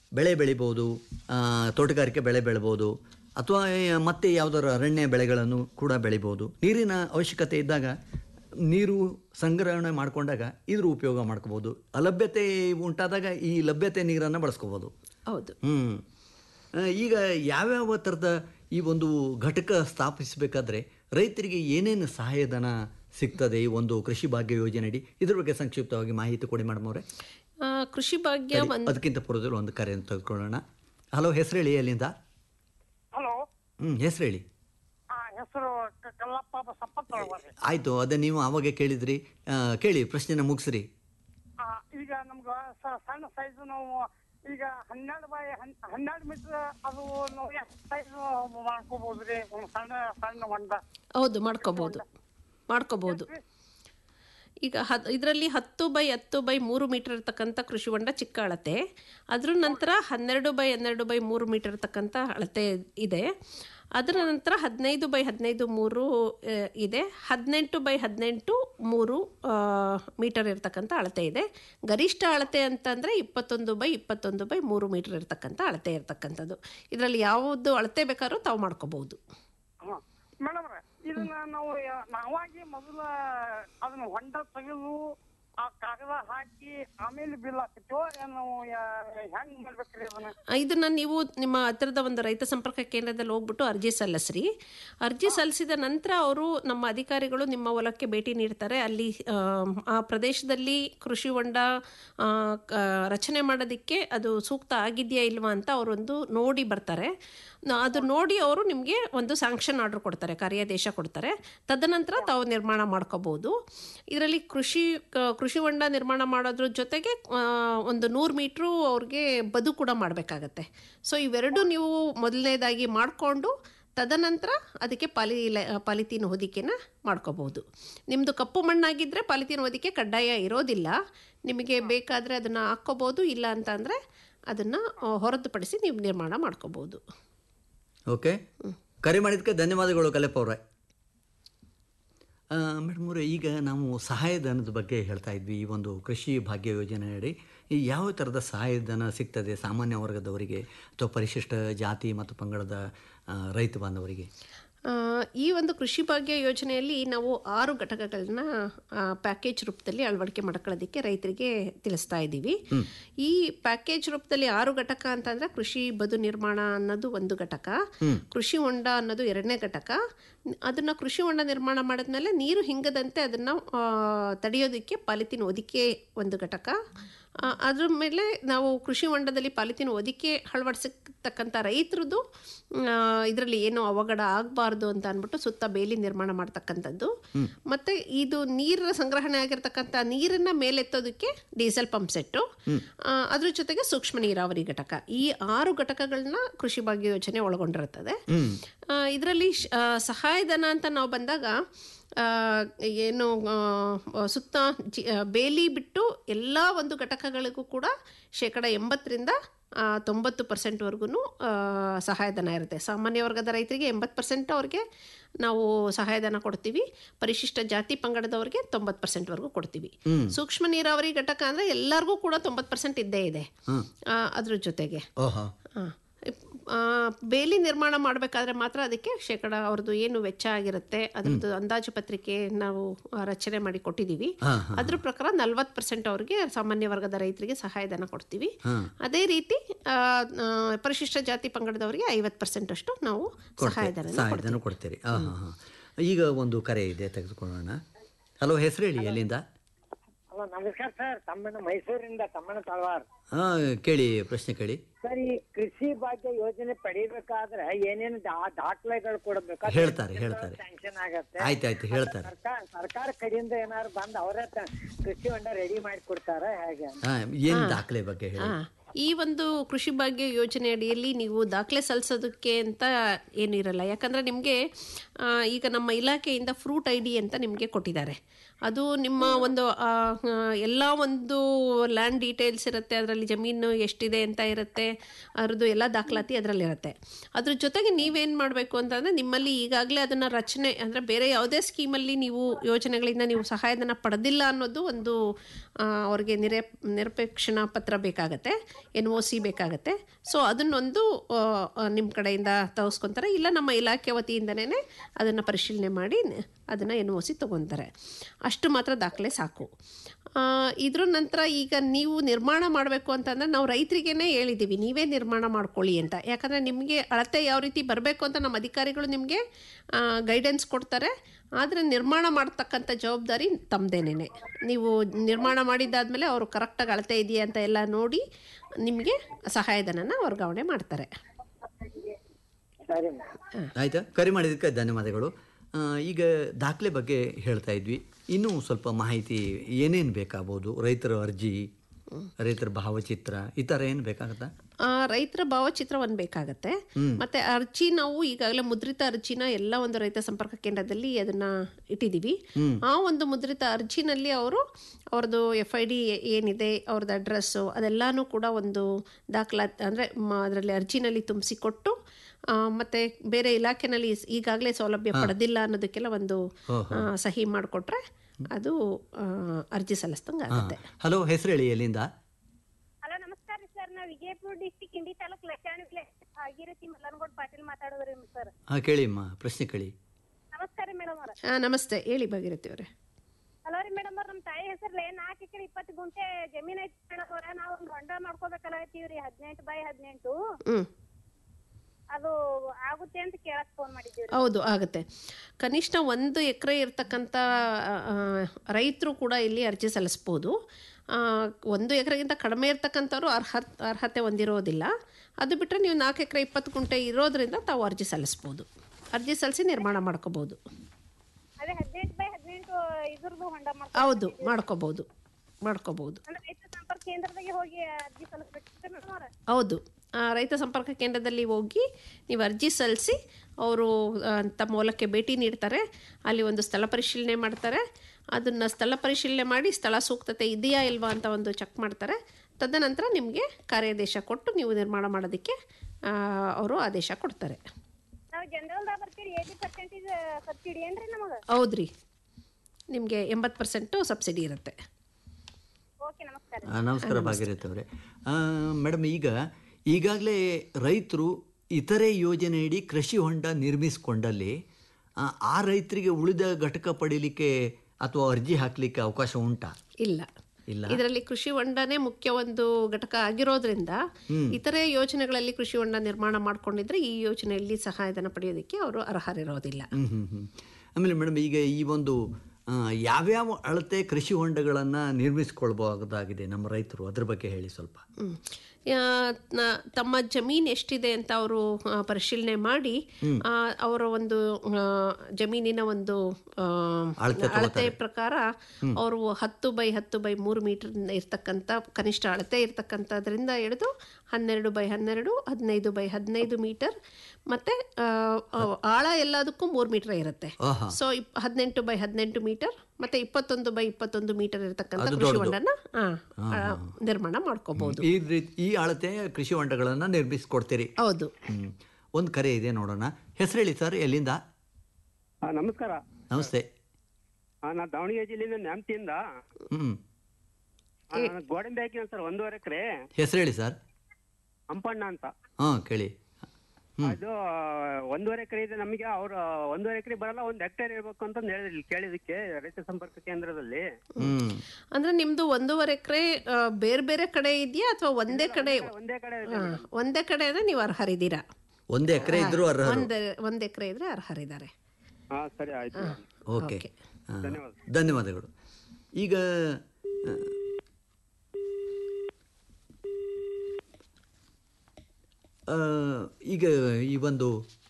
[SPEAKER 4] ಬೆಳೆ ಬೆಳಿಬೋದು ಆ, ತೋಟಗಾರಿಕೆ ಬೆಳೆ ಬೆಳಿಬೋದು ಅಥವಾ ಏ- ಮತ್ತೆ ಯಾವುದಾದ್ರು ಅರಣ್ಯ ಬೆಳೆಗಳನ್ನು ಕೂಡ ಬೆಳಿಬೋದು ನೀರಿನ ಅವಶ್ಯಕತೆ ಇದ್ದಾಗ ನೀರು ಸಂಗ್ರಹಣೆ ಮಾಡಿಕೊಂಡಾಗ ಇದ್ರ ಉಪಯೋಗ ಮಾಡ್ಕೋಬೋದು ಅಲಭ್ಯತೆ ಉಂಟಾದಾಗ ಈ ಲಭ್ಯತೆ ನೀರನ್ನು ಬಳಸ್ಕೋಬೋದು
[SPEAKER 5] ಹೌದು
[SPEAKER 4] ಹ್ಮ್ ಆ, ಈಗ ಯಾವ್ಯಾವ ಥರದ ಈ ಒಂದು ಘಟಕ ಸ್ಥಾಪಿಸಬೇಕಾದ್ರೆ ರೈತರಿಗೆ ಏನೇನು ಸಹಾಯಧನ ಸಿಗ್ತದೆ ಈ ಒಂದು ಕೃಷಿ ಭಾಗ್ಯ ಯೋಜನೆಯಡಿ ಇದ್ರ ಬಗ್ಗೆ ಸಂಕ್ಷಿಪ್ತವಾಗಿ ಮಾಹಿತಿ ಕೊಡಿ ಮೇಡಮ್ ಅವರೇ
[SPEAKER 5] ಆ, ಕೃಷಿ ಭಾಗ್ಯ ಒಂದು
[SPEAKER 4] ಅದಕ್ಕಿಂತ ಪೂರ್ವದಲ್ಲಿ ಒಂದು ಕರೆಯನ್ನು ತೆಗೆದುಕೊಳ್ಳೋಣ ಹಲೋ ಹೆಸರು ಹೇಳಿ ಅಲ್ಲಿಂದ
[SPEAKER 6] ಹಲೋ
[SPEAKER 4] ಹ್ಞೂ ಹೆಸರು ಹೇಳಿ
[SPEAKER 6] ಹೆಸರು ಕಲ್ಲಪ್ಪ ಸಪ್ಪತ್ತೊಳಗೆ
[SPEAKER 4] ಆಯಿತು ಅದೇ ನೀವು ಆವಾಗ ಕೇಳಿದ್ರಿ ಆ, ಕೇಳಿ ಪ್ರಶ್ನೆನ ಮುಗಿಸ್ರಿ
[SPEAKER 6] ಈಗ ನಮ್ಗೆ ಸಣ್ಣ ಸೈಜ್ ನಾವು ಈಗ ಹನ್ನೆರಡು ಬೈ ಹನ್ನೆರಡು ಮೀಟರ್ ಅದು ನಾವು ಎಷ್ಟು ಸೈಜ್ ಮಾಡ್ಕೋಬಹುದ್ರಿ ಒಂದು ಸಣ್ಣ ಸಣ್ಣ ಹೊಂಡ
[SPEAKER 5] ಹೌದು ಮಾಡ್ಕೋಬೋದು ಮಾಡ್ಕೋಬೋದು ಈಗ ಹದ್ ಇದರಲ್ಲಿ ಹತ್ತು ಬೈ ಹತ್ತು ಬೈ ಮೂರು ಮೀಟರ್ ಇರ್ತಕ್ಕಂಥ ಕೃಷಿ ಹೊಂಡ ಚಿಕ್ಕ ಅಳತೆ ಅದ್ರ ನಂತರ ಹನ್ನೆರಡು ಬೈ ಹನ್ನೆರಡು ಬೈ ಮೂರು ಮೀಟರ್ ಇರ್ತಕ್ಕಂಥ ಅಳತೆ ಇದೆ ಅದರ ನಂತರ ಹದಿನೈದು ಬೈ ಹದಿನೈದು ಮೂರು ಆ, ಇದೆ ಹದಿನೆಂಟು ಬೈ ಹದಿನೆಂಟು ಮೂರು ಆ, ಮೀಟರ್ ಇರ್ತಕ್ಕಂಥ ಅಳತೆ ಇದೆ ಗರಿಷ್ಠ ಅಳತೆ ಅಂತಂದರೆ ಇಪ್ಪತ್ತೊಂದು ಬೈ ಇಪ್ಪತ್ತೊಂದು ಬೈ ಮೂರು ಮೀಟರ್ ಇರ್ತಕ್ಕಂಥ ಅಳತೆ ಇರ್ತಕ್ಕಂಥದ್ದು ಇದರಲ್ಲಿ ಯಾವುದು ಅಳತೆ ಬೇಕಾದ್ರೂ ತಾವು ಮಾಡ್ಕೋಬಹುದು
[SPEAKER 6] ಮೇಡಮ್ ಇದನ್ನ ನಾವು ಯ- ನಾವಾಗಿ ಮೊದಲ ಅದನ್ನ ಹೊಂಡ ತೆಗೆದು ಆ ಕಾಗದ ಹಾಕಿ ಆಮೇಲೆ ಬಿಲ್ ಹಾಕ್ತಿವೋ ಏನ್ ನಾವು ಯ- ಹೆಂಗ್ ಮಾಡ್ಬೇಕ್ರಿ ಅದನ್ನ
[SPEAKER 5] ಇದನ್ನ ನೀವು ನಿಮ್ಮ ಹತ್ತಿರದ ಒಂದು ರೈತ ಸಂಪರ್ಕ ಕೇಂದ್ರದಲ್ಲಿ ಹೋಗ್ಬಿಟ್ಟು ಅರ್ಜಿ ಸಲ್ಲಿಸ್ರಿ ಅರ್ಜಿ ಸಲ್ಲಿಸಿದ ನಂತರ ಅವರು ನಮ್ಮ ಅಧಿಕಾರಿಗಳು ನಿಮ್ಮ ಹೊಲಕ್ಕೆ ಭೇಟಿ ನೀಡ್ತಾರೆ ಅಲ್ಲಿ ಆ, ಆ ಪ್ರದೇಶದಲ್ಲಿ ಕೃಷಿ ಹೊಂಡ ಆ, ಕ- ರಚನೆ ಮಾಡೋದಕ್ಕೆ ಅದು ಸೂಕ್ತ ಆಗಿದೆಯಾ ಇಲ್ವಾ ಅಂತ ಅವರೊಂದು ನೋಡಿ ಬರ್ತಾರೆ ನ- ಅದು ನೋಡಿ ಅವರು ನಿಮಗೆ ಒಂದು ಸ್ಯಾಂಕ್ಷನ್ ಆರ್ಡರ್ ಕೊಡ್ತಾರೆ ಕಾರ್ಯಾದೇಶ ಕೊಡ್ತಾರೆ ತದನಂತರ ತಾವು ನಿರ್ಮಾಣ ಮಾಡ್ಕೋಬೋದು ಇದರಲ್ಲಿ ಕೃಷಿ ಕ- ಕೃಷಿ ಹೊಂಡ ನಿರ್ಮಾಣ ಮಾಡೋದ್ರ ಜೊತೆಗೆ ಆ, ಒಂದು ನೂರು ಮೀಟ್ರು ಅವ್ರಿಗೆ ಬದು ಕೂಡ ಮಾಡಬೇಕಾಗತ್ತೆ ಸೊ ಇವೆರಡು ನೀವು ಮೊದಲನೇದಾಗಿ ಮಾಡಿಕೊಂಡು ತದನಂತರ ಅದಕ್ಕೆ ಪಾಲಿ ಪಾಲಿಥೀನ್ ಹೊದಿಕೆನ ಮಾಡ್ಕೋಬಹುದು ನಿಮ್ಮದು ಕಪ್ಪು ಮಣ್ಣಾಗಿದ್ದರೆ ಪಾಲಿಥೀನ್ ಹೊದಿಕೆ ಕಡ್ಡಾಯ ಇರೋದಿಲ್ಲ ನಿಮಗೆ ಬೇಕಾದರೆ ಅದನ್ನು ಹಾಕ್ಕೋಬೋದು ಇಲ್ಲ ಅಂತ ಅಂದರೆ ಅದನ್ನು ಹೊರತುಪಡಿಸಿ ನೀವು ನಿರ್ಮಾಣ ಮಾಡ್ಕೋಬೋದು
[SPEAKER 4] ಓಕೆ ಕರೆ ಮಾಡಿದ್ದಕ್ಕೆ ಧನ್ಯವಾದಗಳು ಕಲೆಪ್ಪ ಅವರೇ ಮೇಡಮ್ ಅವರೇ ಈಗ ನಾವು ಸಹಾಯಧನದ ಬಗ್ಗೆ ಹೇಳ್ತಾ ಇದ್ವಿ ಈ ಒಂದು ಕೃಷಿ ಭಾಗ್ಯ ಯೋಜನೆಯಡಿ ಈ ಯಾವ ಥರದ ಸಹಾಯಧನ ಸಿಗ್ತದೆ ಸಾಮಾನ್ಯ ವರ್ಗದವರಿಗೆ ಅಥವಾ ಪರಿಶಿಷ್ಟ ಜಾತಿ ಮತ್ತು ಪಂಗಡದ ಆ, ರೈತ ಬಾಂಧವರಿಗೆ
[SPEAKER 5] ಆ, ಈ ಒಂದು ಕೃಷಿ ಭಾಗ್ಯ ಯೋಜನೆಯಲ್ಲಿ ನಾವು ಆರು ಘಟಕಗಳನ್ನ ಆ, ಪ್ಯಾಕೇಜ್ ರೂಪದಲ್ಲಿ ಅಳವಡಿಕೆ ಮಾಡ್ಕೊಳ್ಳೋದಕ್ಕೆ ರೈತರಿಗೆ ತಿಳಿಸ್ತಾ ಇದ್ದೀವಿ ಈ ಪ್ಯಾಕೇಜ್ ರೂಪದಲ್ಲಿ ಆರು ಘಟಕ ಅಂತಂದ್ರೆ ಕೃಷಿ ಬದು ನಿರ್ಮಾಣ ಅನ್ನೋದು ಒಂದು ಘಟಕ ಕೃಷಿ ಹೊಂಡ ಅನ್ನೋದು ಎರಡನೇ ಘಟಕ ಅದನ್ನ ಕೃಷಿ ಹೊಂಡ ನಿರ್ಮಾಣ ಮಾಡಿದ್ಮೇಲೆ ನೀರು ಹಿಂಗದಂತೆ ಅದನ್ನ ಆ, ತಡೆಯೋದಕ್ಕೆ ಪಾಲಿಥೀನ್ ಹೊದಿಕೆ ಒಂದು ಘಟಕ ಆ, ಅದ್ರ ಮೇಲೆ ನಾವು ಕೃಷಿ ಹೊಂಡದಲ್ಲಿ ಪಾಲಿಥೀನ್ ಹೊದಿಕೆ ಅಳವಡಿಸತಕ್ಕಂಥ ರೈತರದ್ದು ಇದರಲ್ಲಿ ಏನು ಅವಘಡ ಆಗಬಾರ್ದು ಅಂತ ಅಂದ್ಬಿಟ್ಟು ಸುತ್ತ ಬೇಲಿ ನಿರ್ಮಾಣ ಮಾಡ್ತಕ್ಕಂಥದ್ದು ಮತ್ತೆ ಇದು ನೀರಿನ ಸಂಗ್ರಹಣೆ ಆಗಿರ್ತಕ್ಕಂಥ ನೀರನ್ನ ಮೇಲೆತ್ತೋದಕ್ಕೆ ಡೀಸೆಲ್ ಪಂಪ್ ಸೆಟ್ಟು ಆ, ಅದ್ರ ಜೊತೆಗೆ ಸೂಕ್ಷ್ಮ ನೀರಾವರಿ ಘಟಕ ಈ ಆರು ಘಟಕಗಳನ್ನ ಕೃಷಿ ಭಾಗ್ಯ ಯೋಜನೆ ಒಳಗೊಂಡಿರುತ್ತದೆ ಇದರಲ್ಲಿ ಸಹಾಯಧನ ಅಂತ ನಾವು ಬಂದಾಗ ಆ, ಏನು ಆ, ಸುತ್ತ ಜಿ ಆ, ಬೇಲಿ ಬಿಟ್ಟು ಎಲ್ಲ ಒಂದು ಘಟಕಗಳಿಗೂ ಕೂಡ ಶೇಕಡ ಎಂಬತ್ತರಿಂದ ಆ, ತೊಂಬತ್ತು ಪರ್ಸೆಂಟ್ವರೆಗೂ ಸಹಾಯಧನ ಇರುತ್ತೆ ಸಾಮಾನ್ಯ ವರ್ಗದ ರೈತರಿಗೆ ಎಂಬತ್ತು ಪರ್ಸೆಂಟ್ ಅವ್ರಿಗೆ ನಾವು ಸಹಾಯಧನ ಕೊಡ್ತೀವಿ ಪರಿಶಿಷ್ಟ ಜಾತಿ ಪಂಗಡದವ್ರಿಗೆ ತೊಂಬತ್ತು ಪರ್ಸೆಂಟ್ವರೆಗೂ ಕೊಡ್ತೀವಿ ಸೂಕ್ಷ್ಮ ನೀರಾವರಿ ಘಟಕ ಅಂದರೆ ಎಲ್ಲರಿಗೂ ಕೂಡ ತೊಂಬತ್ತು ಪರ್ಸೆಂಟ್ ಇದ್ದೇ ಇದೆ ಆ, ಅದ್ರ ಜೊತೆಗೆ
[SPEAKER 4] ಓಹೋ
[SPEAKER 5] ಆ, ಆ, ಬೇಲಿ ನಿರ್ಮಾಣ ಮಾಡಬೇಕಾದ್ರೆ ಮಾತ್ರ ಅದಕ್ಕೆ ಶೇಕಡ ಅವ್ರದ್ದು ಏನು ವೆಚ್ಚ ಆಗಿರುತ್ತೆ ಅದ್ರದ್ದು ಅಂದಾಜು ಪತ್ರಿಕೆ ನಾವು ಆ, ರಚನೆ ಮಾಡಿ ಕೊಟ್ಟಿದ್ದೀವಿ ಅದ್ರ ಪ್ರಕಾರ ನಲ್ವತ್ತು ಪರ್ಸೆಂಟ್ ಅವ್ರಿಗೆ ಸಾಮಾನ್ಯ ವರ್ಗದ ರೈತರಿಗೆ ಸಹಾಯಧನ ಕೊಡ್ತೀವಿ ಅದೇ ರೀತಿ ಆ, ಆ, ಪರಿಶಿಷ್ಟ ಜಾತಿ ಪಂಗಡದವರಿಗೆ ಐವತ್ತು ಪರ್ಸೆಂಟ್ ಅಷ್ಟು ನಾವು ಸಹಾಯಧನ
[SPEAKER 4] ಸಹಾಯಧನ ಕೊಡ್ತೀರಿ ಹಾಂ ಹಾಂ ಹಾಂ ಈಗ ಒಂದು ಕರೆ ಇದೆ ತೆಗೆದುಕೊಳ್ಳೋಣ ಹಲೋ ಹೆಸರು ಹೇಳಿ ಎಲ್ಲಿಂದ
[SPEAKER 7] ಹಲೋ ನಮಸ್ಕಾರ ಸರ್ ತಮ್ಮಣ್ಣ ಮೈಸೂರಿಂದ ತಮ್ಮಣ್ಣ ತಳವಾರ್
[SPEAKER 4] ಹಾಂ ಕೇಳಿ ಪ್ರಶ್ನೆ ಕೇಳಿ
[SPEAKER 7] ಸರ್ ಈ ಕೃಷಿ ಭಾಗ್ಯ ಯೋಜನೆ ಪಡಿಬೇಕಾದ್ರೆ ಏನೇನು ದಾ- ದಾಖಲೆಗಳು ಕೊಡಬೇಕು
[SPEAKER 4] ಹೇಳ್ತಾರೆ, ಹೇಳ್ತಾರೆ.
[SPEAKER 7] ಸ್ಯಾಂಕ್ಷನ್ ಆಗತ್ತೆ
[SPEAKER 4] ಆಯ್ತು ಆಯ್ತು ಹೇಳ್ತಾರೆ
[SPEAKER 7] ಸರ್ಕಾರ ಸರ್ಕಾರ ಕಡೆಯಿಂದ ಏನಾದ್ರು ಬಂದು ಅವರೇ ತ- ಕೃಷಿ ಹೊಂಡ ರೆಡಿ ಮಾಡಿ ಕೊಡ್ತಾರ ಹೇಗೆ
[SPEAKER 4] ಹಾಂ ಏನು ದಾಖಲೆ ಬಗ್ಗೆ ಹೇಳಿ
[SPEAKER 5] ಆ, ಈ ಒಂದು ಕೃಷಿ ಭಾಗ್ಯ ಯೋಜನೆ ಅಡಿಯಲ್ಲಿ ನೀವು ದಾಖಲೆ ಸಲ್ಲಿಸೋದಕ್ಕೆ ಅಂತ ಏನು ಇರಲ್ಲ ಯಾಕಂದರೆ ನಿಮಗೆ ಆ, ಈಗ ನಮ್ಮ ಇಲಾಖೆಯಿಂದ ಫ್ರೂಟ್ ಐ ಡಿ ಅಂತ ನಿಮಗೆ ಕೊಟ್ಟಿದ್ದಾರೆ ಅದು ನಿಮ್ಮ ಒಂದು ಆ, ಆ, ಎಲ್ಲ ಒಂದು ಲ್ಯಾಂಡ್ ಡೀಟೇಲ್ಸ್ ಇರುತ್ತೆ ಅದರಲ್ಲಿ ಜಮೀನು ಎಷ್ಟಿದೆ ಅಂತ ಇರುತ್ತೆ ಅದ್ರದ್ದು ಎಲ್ಲ ದಾಖಲಾತಿ ಅದರಲ್ಲಿರುತ್ತೆ ಅದ್ರ ಜೊತೆಗೆ ನೀವೇನು ಮಾಡಬೇಕು ಅಂತಂದರೆ ನಿಮ್ಮಲ್ಲಿ ಈಗಾಗಲೇ ಅದನ್ನು ರಚನೆ ಅಂದರೆ ಬೇರೆ ಯಾವುದೇ ಸ್ಕೀಮಲ್ಲಿ ನೀವು ಯೋಜನೆಗಳಿಂದ ನೀವು ಸಹಾಯಧನ ಪಡೆದಿಲ್ಲ ಅನ್ನೋದು ಒಂದು ಆ, ಅವ್ರಿಗೆ ನಿರೇ ನಿರಪೇಕ್ಷಣಾ ಪತ್ರ ಬೇಕಾಗತ್ತೆ ಎನ್ ಒ ಸಿ ಬೇಕಾಗತ್ತೆ ಸೊ ಅದನ್ನೊಂದು ನಿಮ್ಮ ಕಡೆಯಿಂದ ತರಿಸ್ಕೊತಾರೆ ಇಲ್ಲ ನಮ್ಮ ಇಲಾಖೆ ವತಿಯಿಂದನೇ ಅದನ್ನು ಪರಿಶೀಲನೆ ಮಾಡಿ ಅದನ್ನು ಎನ್ ಒ ಸಿ ತೊಗೊತಾರೆ ಅಷ್ಟು ಮಾತ್ರ ದಾಖಲೆ ಸಾಕು ಆ, ಇದ್ರ ನಂತರ ಈಗ ನೀವು ನಿರ್ಮಾಣ ಮಾಡಬೇಕು ಅಂತಂದರೆ ನಾವು ರೈತರಿಗೇ ಹೇಳಿದ್ದೀವಿ ನೀವೇ ನಿರ್ಮಾಣ ಮಾಡ್ಕೊಳ್ಳಿ ಅಂತ ಯಾಕಂದರೆ ನಿಮಗೆ ಅಳತೆ ಯಾವ ರೀತಿ ಬರಬೇಕು ಅಂತ ನಮ್ಮ ಅಧಿಕಾರಿಗಳು ನಿಮಗೆ ಗೈಡೆನ್ಸ್ ಕೊಡ್ತಾರೆ ಆದರೆ ನಿರ್ಮಾಣ ಮಾಡ್ತಕ್ಕಂಥ ಜವಾಬ್ದಾರಿ ತಮ್ಮದೇನೆ ನೀವು ನಿರ್ಮಾಣ ಮಾಡಿದ್ದಾದಮೇಲೆ ಅವರು ಕರೆಕ್ಟಾಗಿ ಅಳತೆ ಇದೆಯಾ ಅಂತ ಎಲ್ಲ ನೋಡಿ ನಿಮಗೆ ಸಹಾಯಧನನ ವರ್ಗಾವಣೆ ಮಾಡ್ತಾರೆ
[SPEAKER 7] ಸರಿ ಮೇಡಮ್
[SPEAKER 4] ಆಯಿತಾ ಕರೆ ಮಾಡಿದ್ದಕ್ಕೆ ಧನ್ಯವಾದಗಳು ಆ, ಈಗ ದಾಖಲೆ ಬಗ್ಗೆ ಹೇಳ್ತಾ ಇದ್ವಿ ಇನ್ನೂ ಸ್ವಲ್ಪ ಮಾಹಿತಿ ಏನೇನು ಬೇಕಾಗ್ಬೋದು ರೈತರ ಅರ್ಜಿ ರೈತರ ಭಾವಚಿತ್ರ ಈ ಥರ ಏನು ಬೇಕಾಗತ್ತಾ
[SPEAKER 5] ಆ, ರೈತರ ಭಾವಚಿತ್ರ ಒಂದು ಬೇಕಾಗತ್ತೆ ಮತ್ತೆ ಅರ್ಜಿ ನಾವು ಈಗಾಗಲೇ ಮುದ್ರಿತ ಅರ್ಜಿನ ಎಲ್ಲ ಒಂದು ರೈತ ಸಂಪರ್ಕ ಕೇಂದ್ರದಲ್ಲಿ ಅದನ್ನ ಇಟ್ಟಿದ್ದೀವಿ ಆ ಒಂದು ಮುದ್ರಿತ ಅರ್ಜಿನಲ್ಲಿ ಅವರು ಅವ್ರದ್ದು ಎಫ್ ಐ ಡಿ ಏನಿದೆ ಅವ್ರದ್ದು ಅಡ್ರೆಸ್ಸು ಅದೆಲ್ಲಾನು ಕೂಡ ಒಂದು ದಾಖಲಾತಿ ಅಂದರೆ ಅದರಲ್ಲಿ ಅರ್ಜಿನಲ್ಲಿ ತುಂಬಿಸಿಕೊಟ್ಟು ಆ, ಮತ್ತೆ ಬೇರೆ ಇಲಾಖೆನಲ್ಲಿ ಸ್- ಈಗಾಗಲೇ ಸೌಲಭ್ಯ ಪಡೆದಿಲ್ಲ ಅನ್ನೋದಕ್ಕೆಲ್ಲ ಒಂದು ಆ, ಸಹಿ ಮಾಡಿಕೊಟ್ರೆ ಅದು ಆ, ಅರ್ಜಿ ಸಲ್ಲಿಸ್ದಂಗೆ ಆಗುತ್ತೆ
[SPEAKER 4] ಹಲೋ ಹೆಸರು ಹೇಳಿ ಎಲ್ಲಿಂದ
[SPEAKER 8] ಹಲೋ ನಮಸ್ಕಾರ ರೀ ಸರ್ ನಾವು ವಿಜಯಪುರ ಡಿಸ್ಟಿಕ್ ಇಂಡಿ ತಾಲೂಕ್ ಲಕ್ಷಾಣಿ ಭಾಗೀರಥಿ ಮಲ್ಲನಗೌಡ ಪಾಟೀಲ್ ಮಾತಾಡೋದ್ರಿ ಸರ್
[SPEAKER 4] ಹಾಂ ಕೇಳಿಮ್ಮ ಪ್ರಶ್ನೆ ಕೇಳಿ
[SPEAKER 8] ನಮಸ್ಕಾರ ರೀ ಮೇಡಮ್ ಅವ್ರ
[SPEAKER 5] ಆ, ನಮಸ್ತೆ ಹೇಳಿ ಭಾಗೀರಥಿ ಅವರೇ
[SPEAKER 8] ಹಲೋ ರೀ ಮೇಡಮ್ ಅವ್ರ ನಮ್ಮ ತಾಯಿ ಹೆಸರ್ಲೆ ನಾಲ್ಕು ಎಕರೆ ಇಪ್ಪತ್ತು ಗುಂಟೆ ಜಮೀನ್ ಐತಿ ಮೇಡಮ್ ಅವ್ರ ನಾವು ಒಂದು ಹೊಂಡ ಮಾಡ್ಕೋಬೇಕಲ್ಲ ರೀ ಹದಿನೆಂಟು ಬೈ ಹದಿನೆಂಟು
[SPEAKER 5] ಹ್ಞೂ
[SPEAKER 8] ಅದು ಆಗುತ್ತೆ ಅಂತ ಕೇಳಕ್ ಫೋನ್ ಮಾಡಿದ್ದೀವಿ
[SPEAKER 5] ಹೌದು ಆಗುತ್ತೆ ಕನಿಷ್ಠ ಒಂದು ಎಕರೆ ಇರ್ತಕ್ಕಂಥ ರೈತರು ಕೂಡ ಇಲ್ಲಿ ಅರ್ಜಿ ಸಲ್ಲಿಸ್ಬೋದು ಆ, ಒಂದು ಎಕರೆಗಿಂತ ಕಡಿಮೆ ಇರ್ತಕ್ಕಂಥವ್ರು ಅರ್ಹ ಅರ್ಹತೆ ಹೊಂದಿರೋದಿಲ್ಲ ಅದು ಬಿಟ್ಟರೆ ನೀವು ನಾಲ್ಕು ಎಕರೆ ಇಪ್ಪತ್ತು ಗುಂಟೆ ಇರೋದ್ರಿಂದ ತಾವು ಅರ್ಜಿ ಸಲ್ಲಿಸ್ಬೋದು ಅರ್ಜಿ ಸಲ್ಲಿಸಿ ನಿರ್ಮಾಣ ಮಾಡ್ಕೋಬೋದು
[SPEAKER 8] ಅದೇ ಹದಿನೆಂಟು ಬೈ ಹದಿನೆಂಟು ಇದ್ರದ್ದು ಹೊಂಡ ಮಾಡ್ಕೊ
[SPEAKER 5] ಹೌದು ಮಾಡ್ಕೋಬೋದು ಮಾಡ್ಕೋಬೋದು
[SPEAKER 8] ಅಂದ್ರೆ ರೈತ ಸಂಪರ್ಕ ಕೇಂದ್ರದಾಗೆ ಹೋಗಿ ಅರ್ಜಿ ಸಲ್ಲಿಸ್ಬೇಕಿತ್ತು ಮೇಡಮ್ ಅವ್ರ
[SPEAKER 5] ಹೌದು ಆ, ರೈತ ಸಂಪರ್ಕ ಕೇಂದ್ರದಲ್ಲಿ ಹೋಗಿ ನೀವು ಅರ್ಜಿ ಸಲ್ಲಿಸಿ ಅವರು ತಮ್ಮ ಹೊಲಕ್ಕೆ ಭೇಟಿ ನೀಡ್ತಾರೆ ಅಲ್ಲಿ ಒಂದು ಸ್ಥಳ ಪರಿಶೀಲನೆ ಮಾಡ್ತಾರೆ ಅದನ್ನು ಸ್ಥಳ ಪರಿಶೀಲನೆ ಮಾಡಿ ಸ್ಥಳ ಸೂಕ್ತತೆ ಇದೆಯಾ ಇಲ್ವಾ ಅಂತ ಒಂದು ಚೆಕ್ ಮಾಡ್ತಾರೆ ತದನಂತರ ನಿಮಗೆ ಕಾರ್ಯಾದೇಶ ಕೊಟ್ಟು ನೀವು ನಿರ್ಮಾಣ ಮಾಡೋದಕ್ಕೆ ಅವರು ಆದೇಶ ಕೊಡ್ತಾರೆ
[SPEAKER 8] ನಾವು ಜನರಲ್ದಾಗ ಬರ್ತೀವಿ ಏಯ್ಟಿ ಪರ್ಸೆಂಟೇಜ್ ಸಬ್ಸಿಡಿ ಏನ್ರಿ ನಮಗೆ
[SPEAKER 5] ಹೌದ್ರಿ ನಿಮಗೆ ಎಂಬತ್ತು ಪರ್ಸೆಂಟು ಸಬ್ಸಿಡಿ ಇರುತ್ತೆ
[SPEAKER 8] ಓಕೆ ನಮಸ್ಕಾರ
[SPEAKER 4] ಆ, ನಮಸ್ಕಾರ ಭಾಗೀರಥಿ ಅವರೇ ಮೇಡಮ್ ಈಗ ಈಗಾಗಲೇ ರೈತರು ಇತರೆ ಯೋಜನೆಯಡಿ ಕೃಷಿ ಹೊಂಡ ನಿರ್ಮಿಸಿಕೊಂಡಲ್ಲಿ ಆ, ಆ ರೈತರಿಗೆ ಉಳಿದ ಘಟಕ ಪಡೀಲಿಕ್ಕೆ ಅಥವಾ ಅರ್ಜಿ ಹಾಕಲಿಕ್ಕೆ ಅವಕಾಶ ಉಂಟಾ
[SPEAKER 5] ಇಲ್ಲ
[SPEAKER 4] ಇಲ್ಲ
[SPEAKER 5] ಇದರಲ್ಲಿ ಕೃಷಿ ಹೊಂಡನೇ ಮುಖ್ಯ ಒಂದು ಘಟಕ ಆಗಿರೋದ್ರಿಂದ ಇತರೆ ಯೋಜನೆಗಳಲ್ಲಿ ಕೃಷಿ ಹೊಂಡ ನಿರ್ಮಾಣ ಮಾಡ್ಕೊಂಡಿದ್ರೆ ಈ ಯೋಜನೆಯಲ್ಲಿ ಸಹಾಯಧನ ಪಡೆಯೋದಕ್ಕೆ ಅವರು ಅರ್ಹರಿರೋದಿಲ್ಲ
[SPEAKER 4] ಹ್ಮ್ ಹ್ಮ್ ಹ್ಮ್. ಆಮೇಲೆ ಮೇಡಮ್ ಈಗ ಈ ಒಂದು ಆ, ಯಾವ್ಯಾವ ಅಳತೆ ಕೃಷಿ ಹೊಂಡಗಳನ್ನು ನಿರ್ಮಿಸ್ಕೊಳ್ಬಹುದಾಗಿದೆ ನಮ್ಮ ರೈತರು ಅದ್ರ ಬಗ್ಗೆ ಹೇಳಿ ಸ್ವಲ್ಪ
[SPEAKER 5] ಹ್ಮ್. ಆ, ನ- ತಮ್ಮ ಜಮೀನ್ ಎಷ್ಟಿದೆ ಅಂತ ಅವರು ಪರಿಶೀಲನೆ ಮಾಡಿ ಆ, ಅವರ ಒಂದು ಆ, ಜಮೀನಿನ ಒಂದು ಆ,
[SPEAKER 4] ಅಳತೆ
[SPEAKER 5] ಅಳತೆ ಪ್ರಕಾರ ಅವರು ಹತ್ತು ಬೈ ಹತ್ತು ಬೈ ಮೂರು ಮೀಟರ್ ಇರ್ತಕ್ಕಂಥ ಕನಿಷ್ಠ ಅಳತೆ ಇರ್ತಕ್ಕಂಥದ್ರಿಂದ ಹಿಡಿದು ಹನ್ನೆರಡು ಬೈ ಹನ್ನೆರಡು ಹದಿನೈದು ಬೈ ಹದಿನೈದು ಮೀಟರ್ ಮತ್ತೆ ಆ, ಆ, ಆಳ ಎಲ್ಲದಕ್ಕೂ ಮೂರು ಮೀಟರ್ ಇರುತ್ತೆ
[SPEAKER 4] ಆಹಾ.
[SPEAKER 5] ಸೊ ಇಪ್ ಹದಿನೆಂಟು ಬೈ ಹದಿನೆಂಟು ಮೀಟರ್ ಮತ್ತೆ ಇಪ್ಪತ್ತೊಂದು ಬೈ ಇಪ್ಪತ್ತೊಂದು ಮೀಟರ್ ಇರತಕ್ಕಂಥ
[SPEAKER 4] ಅದು
[SPEAKER 5] ಕೃಷಿ
[SPEAKER 4] ದೊಡ್ಡದು.
[SPEAKER 5] ಹೊಂಡನ ಆ, ಆ, ನಿರ್ಮಾಣ ಮಾಡ್ಕೋಬಹುದು
[SPEAKER 4] ಈ ರೀತಿ ಈ ಅಳತೆಯ ಕೃಷಿ ಹೊಂಡಗಳನ್ನು ನಿರ್ಮಿಸ್ಕೊಡ್ತೀರಿ
[SPEAKER 5] ಹೌದು
[SPEAKER 4] ಹ್ಮ್ ಒಂದು ಕರೆ ಇದೆ ನೋಡೋಣ ಹೆಸರು ಹೇಳಿ ಸರ್ ಎಲ್ಲಿಂದ
[SPEAKER 9] ಆ, ನಮಸ್ಕಾರ
[SPEAKER 4] ನಮಸ್ತೆ
[SPEAKER 9] ಆ, ನಾ ದಾವಣಗೆರೆ ಜಿಲ್ಲೆಯಿಂದ ನ್ಯಾಮತಿಯಿಂದ
[SPEAKER 4] ಹ್ಮ್
[SPEAKER 9] ಆ, ನಾನು ಗೋಡಂಬಿ ಹಾಕಿನ ಸರ್ ಒಂದೂವರೆ ಎಕರೆ
[SPEAKER 4] ಹೆಸರು ಹೇಳಿ ಸರ್
[SPEAKER 9] ಹಂಪಣ್ಣ ಅಂತ
[SPEAKER 4] ಹಾಂ ಕೇಳಿ
[SPEAKER 9] ಅದು ಒಂದೂವರೆ ಎಕರೆ ಇದೆ ನಮಗೆ ಅವ್ರು ಒಂದೂವರೆ ಎಕರೆ ಬರಲ್ಲ ಒಂದು ಹೆಕ್ಟೇರ್ ಇರ್ಬೇಕು ಅಂತ ಹೇಳಿದ್ರಿ ಕೇಳಿದಕ್ಕೆ ರೈತ ಸಂಪರ್ಕ ಕೇಂದ್ರದಲ್ಲಿ
[SPEAKER 4] ಹ್ಮ್
[SPEAKER 5] ಅಂದ್ರೆ ನಿಮ್ದು ಒಂದೂವರೆ ಎಕರೆ ಬೇರೆ ಬೇರೆ ಕಡೆ ಇದೆಯಾ ಅಥವಾ ಒಂದೇ ಕಡೆ
[SPEAKER 9] ಒಂದೇ ಕಡೆ ಇದೆ
[SPEAKER 5] ಆ, ಒಂದೇ ಕಡೆ ಅಂದ್ರೆ ನೀವು ಅರ್ಹರಿದ್ದೀರಾ
[SPEAKER 4] ಒಂದು ಎಕರೆ ಇದ್ರೂ ಅರ್ಹರು
[SPEAKER 5] ಒಂದ್ ಒಂದ್ ಎಕರೆ ಇದ್ರೆ ಅರ್ಹರಿದ್ದಾರೆ
[SPEAKER 9] ಹಾ ಸರಿ ಆಯ್ತು
[SPEAKER 4] ಓಕೆ
[SPEAKER 5] ಓಕೆ.
[SPEAKER 4] ಹಾ.
[SPEAKER 9] ಧನ್ಯವಾದ.
[SPEAKER 4] ಧನ್ಯವಾದಗಳು ಈಗ ಆ, ಆ, ಈಗ ಈ ಒಂದು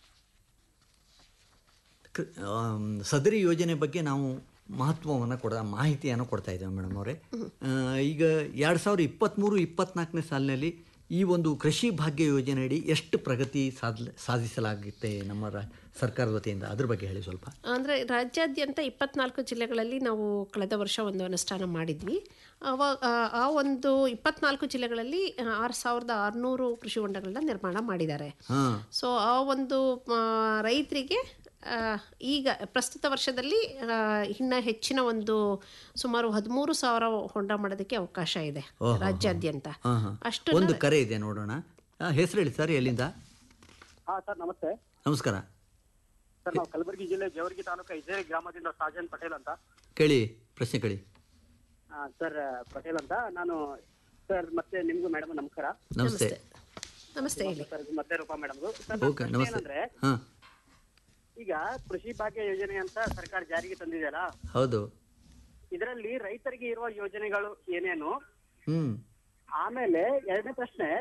[SPEAKER 4] ಕ- ಆಮ್, ಸದರಿ ಯೋಜನೆ ಬಗ್ಗೆ ನಾವು ಮಹತ್ವವನ್ನು ಕೊಡ ಮಾಹಿತಿಯನ್ನು ಕೊಡ್ತಾ ಇದ್ದೇವೆ ಮೇಡಮ್ ಅವರೇ ಆ, ಈಗ ಎರಡು ಸಾವಿರದ ಇಪ್ಪತ್ತ್ಮೂರು ಇಪ್ಪತ್ನಾಲ್ಕನೇ ಸಾಲಿನಲ್ಲಿ ಈ ಒಂದು ಕೃಷಿ ಭಾಗ್ಯ ಯೋಜನೆಯಡಿ ಎಷ್ಟು ಪ್ರಗತಿ ಸಾಧ ಸಾಧಿಸಲಾಗುತ್ತೆ ನಮ್ಮ ರಾ ಸರ್ಕಾರದ ವತಿಯಿಂದ ಅದ್ರ ಬಗ್ಗೆ ಹೇಳಿ ಸ್ವಲ್ಪ
[SPEAKER 5] ಅಂದರೆ ರಾಜ್ಯಾದ್ಯಂತ ಇಪ್ಪತ್ನಾಲ್ಕು ಜಿಲ್ಲೆಗಳಲ್ಲಿ ನಾವು ಕಳೆದ ವರ್ಷ ಒಂದು ಅನುಷ್ಠಾನ ಮಾಡಿದ್ವಿ ಅವಾಗ ಆ- ಆ ಒಂದು ಇಪ್ಪತ್ನಾಲ್ಕು ಜಿಲ್ಲೆಗಳಲ್ಲಿ ಆರು ಸಾವಿರದ ಆರುನೂರು ಕೃಷಿ ಹೊಂಡಗಳನ್ನ ನಿರ್ಮಾಣ ಮಾಡಿದ್ದಾರೆ
[SPEAKER 4] ಹಾಂ
[SPEAKER 5] ಸೊ ಆ ಒಂದು ಆ, ರೈತರಿಗೆ ಆ, ಈಗ ಪ್ರಸ್ತುತ ವರ್ಷದಲ್ಲಿ ಆ, ಇನ್ನ ಹೆಚ್ಚಿನ ಒಂದು ಸುಮಾರು ಹದಿಮೂರು ಸಾವಿರ ಹೊಂಡ ಮಾಡೋದಕ್ಕೆ ಅವಕಾಶ ಇದೆ
[SPEAKER 4] ಓಹೋ.
[SPEAKER 5] ರಾಜ್ಯಾದ್ಯಂತ
[SPEAKER 4] ಹಾಂ ಹಾಂ
[SPEAKER 5] ಅಷ್ಟು
[SPEAKER 4] ಒಂದು ಕರೆ ಇದೆ ನೋಡೋಣ ಹೆಸರು ಹೇಳಿ ಸರ್ ಎಲ್ಲಿಂದ
[SPEAKER 10] ಹಾ ಸರ್ ನಮಸ್ತೆ
[SPEAKER 4] ನಮಸ್ಕಾರ
[SPEAKER 10] ಸರ್ ನಾವು ಕಲಬುರಗಿ ಜಿಲ್ಲೆ ಜೇವರ್ಗಿ ತಾಲೂಕು ಇಜೇರಿ ಗ್ರಾಮದಿಂದ ಸಾಜನ್ ಪಟೇಲ್ ಅಂತ
[SPEAKER 4] ಕೇಳಿ ಪ್ರಶ್ನೆ ಕೇಳಿ
[SPEAKER 10] ಆ, ಸರ್ ಪಟೇಲ್ ಅಂತ ನಾನು ಸರ್ ಮತ್ತೆ ನಿಮ್ಗೂ ಮೇಡಮ್ ನಮಸ್ಕಾರ
[SPEAKER 4] ನಮಸ್ತೆ
[SPEAKER 5] ನಮಸ್ತೆ ಹೇಳಿ
[SPEAKER 10] ಸರ್ ಮತ್ತೆ ರೂಪಾ ಮೇಡಮ್
[SPEAKER 4] ಓಕೆ ನಮಸ್ತೆ
[SPEAKER 10] ಏನಂದ್ರೆ
[SPEAKER 4] ಹಾಂ
[SPEAKER 10] ಈಗ ಕೃಷಿ ಭಾಗ್ಯ ಯೋಜನೆ ಅಂತ ಸರ್ಕಾರ ಜಾರಿಗೆ ತಂದಿದೆಯಲ್ಲ
[SPEAKER 4] ಹೌದು
[SPEAKER 10] ಇದರಲ್ಲಿ ರೈತರಿಗೆ ಇರುವ ಯೋಜನೆಗಳು ಏನೇನು
[SPEAKER 4] ಹ್ಞೂ
[SPEAKER 10] ಆಮೇಲೆ ಎರಡನೇ ಪ್ರಶ್ನೆ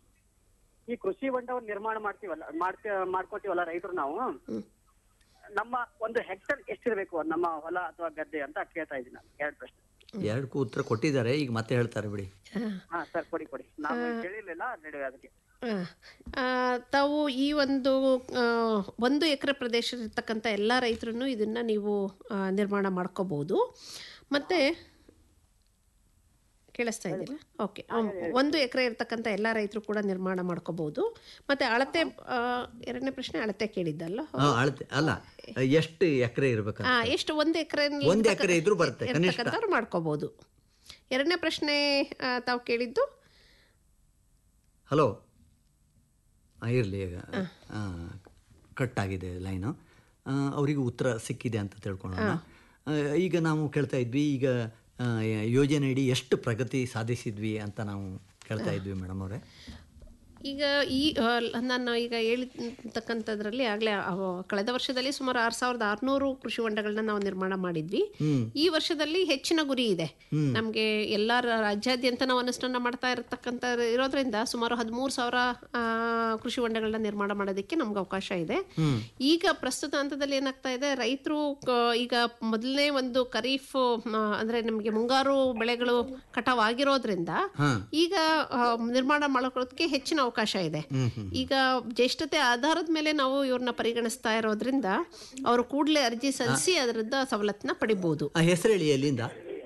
[SPEAKER 10] ಈ ಕೃಷಿ ಹೊಂಡವನ್ನು ನಿರ್ಮಾಣ ಮಾಡ್ತೀವಲ್ಲ ಮಾಡ್ಕ ಮಾಡ್ಕೋತೀವಲ್ಲ ರೈತರು ನಾವು ನಮ್ಮ ಒಂದು ಹೆಕ್ಟರ್ ಎಷ್ಟಿರ್ಬೇಕು ನಮ್ಮ ಹೊಲ ಅಥವಾ ಗದ್ದೆ ಅಂತ ಕೇಳ್ತಾ ಇದ್ದೀನಿ ನಾನು ಎರಡು ಪ್ರಶ್ನೆ
[SPEAKER 4] ಎರಡಕ್ಕೂ ಉತ್ತರ ಕೊಟ್ಟಿದ್ದಾರೆ ಈಗ ಮತ್ತೆ ಹೇಳ್ತಾರೆ ಬಿಡಿ
[SPEAKER 10] ಹಾ ಸರ್ ಕೊಡಿ ಕೊಡಿ ನಾವು ಕೇಳಿರ್ಲಿಲ್ಲ ನಡುವೆ ಅದಕ್ಕೆ
[SPEAKER 5] ಆ, ಆ, ತಾವು ಈ ಒಂದು ಆ, ಒಂದು ಎಕರೆ ಪ್ರದೇಶ ಇರ್ತಕ್ಕಂಥ ಎಲ್ಲ ರೈತರು ಇದನ್ನು ನೀವು ಆ, ನಿರ್ಮಾಣ ಮಾಡ್ಕೋಬೋದು ಮತ್ತು ಕೇಳಿಸ್ತಾ ಇದ್ದಿಲ್ಲ ಓಕೆ ಒಂದು ಎಕರೆ ಇರ್ತಕ್ಕಂಥ ಎಲ್ಲ ರೈತರು ಕೂಡ ನಿರ್ಮಾಣ ಮಾಡ್ಕೋಬೋದು ಮತ್ತು ಅಳತೆ ಆ, ಎರಡನೇ ಪ್ರಶ್ನೆ ಅಳತೆ ಕೇಳಿದ್ದಲ್ಲ
[SPEAKER 4] ಹಾಂ ಅಳತೆ ಅಲ್ಲ ಎಷ್ಟು ಎಕರೆ ಇರ್ಬೇಕಂತ
[SPEAKER 5] ಆ, ಎಷ್ಟು ಒಂದು ಎಕರೆ
[SPEAKER 4] ಒಂದು ಎಕರೆ ಇದ್ರೂ ಬರುತ್ತೆ ಕನಿಷ್ಠ
[SPEAKER 5] ಇರ್ತಕ್ಕಂಥವ್ರು ಮಾಡ್ಕೋಬೋದು ಎರಡನೇ ಪ್ರಶ್ನೆ ಆ, ತಾವು ಕೇಳಿದ್ದು
[SPEAKER 4] ಹಲೋ ಇರಲಿ ಈಗ ಕಟ್ ಆಗಿದೆ ಲೈನು ಅವರಿಗೆ ಉತ್ತರ ಸಿಕ್ಕಿದೆ ಅಂತ ತಿಳ್ಕೊಳ್ಳೋಣ ಆ, ಈಗ ನಾವು ಕೇಳ್ತಾ ಇದ್ವಿ ಈಗ ಆ, ಯೋಜನೆಯಡಿ ಎಷ್ಟು ಪ್ರಗತಿ ಸಾಧಿಸಿದ್ವಿ ಅಂತ ನಾವು ಕೇಳ್ತಾ ಇದ್ವಿ ಮೇಡಮ್ ಅವರೇ
[SPEAKER 5] ಈಗ ಈ ಆ, ಲ- ನಾನು ಈಗ ಹೇಳಿರ್ತಕ್ಕಂಥದ್ರಲ್ಲಿ ಆಗಲೇ ಕಳೆದ ವರ್ಷದಲ್ಲಿ ಸುಮಾರು ಆರು ಸಾವಿರದ ಆರುನೂರು ಕೃಷಿ ಹೊಂಡಗಳನ್ನ ನಾವು ನಿರ್ಮಾಣ ಮಾಡಿದ್ವಿ ಈ ವರ್ಷದಲ್ಲಿ ಹೆಚ್ಚಿನ ಗುರಿ ಇದೆ ನಮಗೆ ಎಲ್ಲ ರ- ರಾಜ್ಯಾದ್ಯಂತ ನಾವು ಅನುಷ್ಠಾನ ಮಾಡ್ತಾ ಇರತಕ್ಕಂಥ ಇರೋದ್ರಿಂದ ಸುಮಾರು ಹದಿಮೂರು ಸಾವಿರ ಆ, ಕೃಷಿ ಹೊಂಡಗಳನ್ನ ನಿರ್ಮಾಣ ಮಾಡೋದಕ್ಕೆ ನಮ್ಗೆ ಅವಕಾಶ ಇದೆ ಈಗ ಪ್ರಸ್ತುತ ಹಂತದಲ್ಲಿ ಏನಾಗ್ತಾ ಇದೆ ರೈತರು ಈಗ ಮೊದಲನೇ ಒಂದು ಖರೀಫ್ ಮ, ಅಂದ್ರೆ ನಮಗೆ ಮುಂಗಾರು ಬೆಳೆಗಳು ಕಟಾವ್ ಆಗಿರೋದ್ರಿಂದ ಈಗ ಆ, ನಿರ್ಮಾಣ ಮಾಡೋದಕ್ಕೆ ಹೆಚ್ಚಿನ ಅವಕಾಶ ಇದೆ ಈಗ ಜ್ಯೇಷ್ಠತೆ ಆಧಾರದ ಮೇಲೆ ನಾವು ಇವ್ರನ್ನ ಪರಿಗಣಿಸ್ತಾ ಇರೋದ್ರಿಂದ ಅವರು ಕೂಡಲೇ ಅರ್ಜಿ ಸಲ್ಲಿಸಿ ಅದರಿಂದ ಸವಲತ್ತನ್ನ ಪಡಿಬಹುದು
[SPEAKER 4] ಆ ಹೆಸರು ಹೇಳಿ ಎಲ್ಲಿಂದ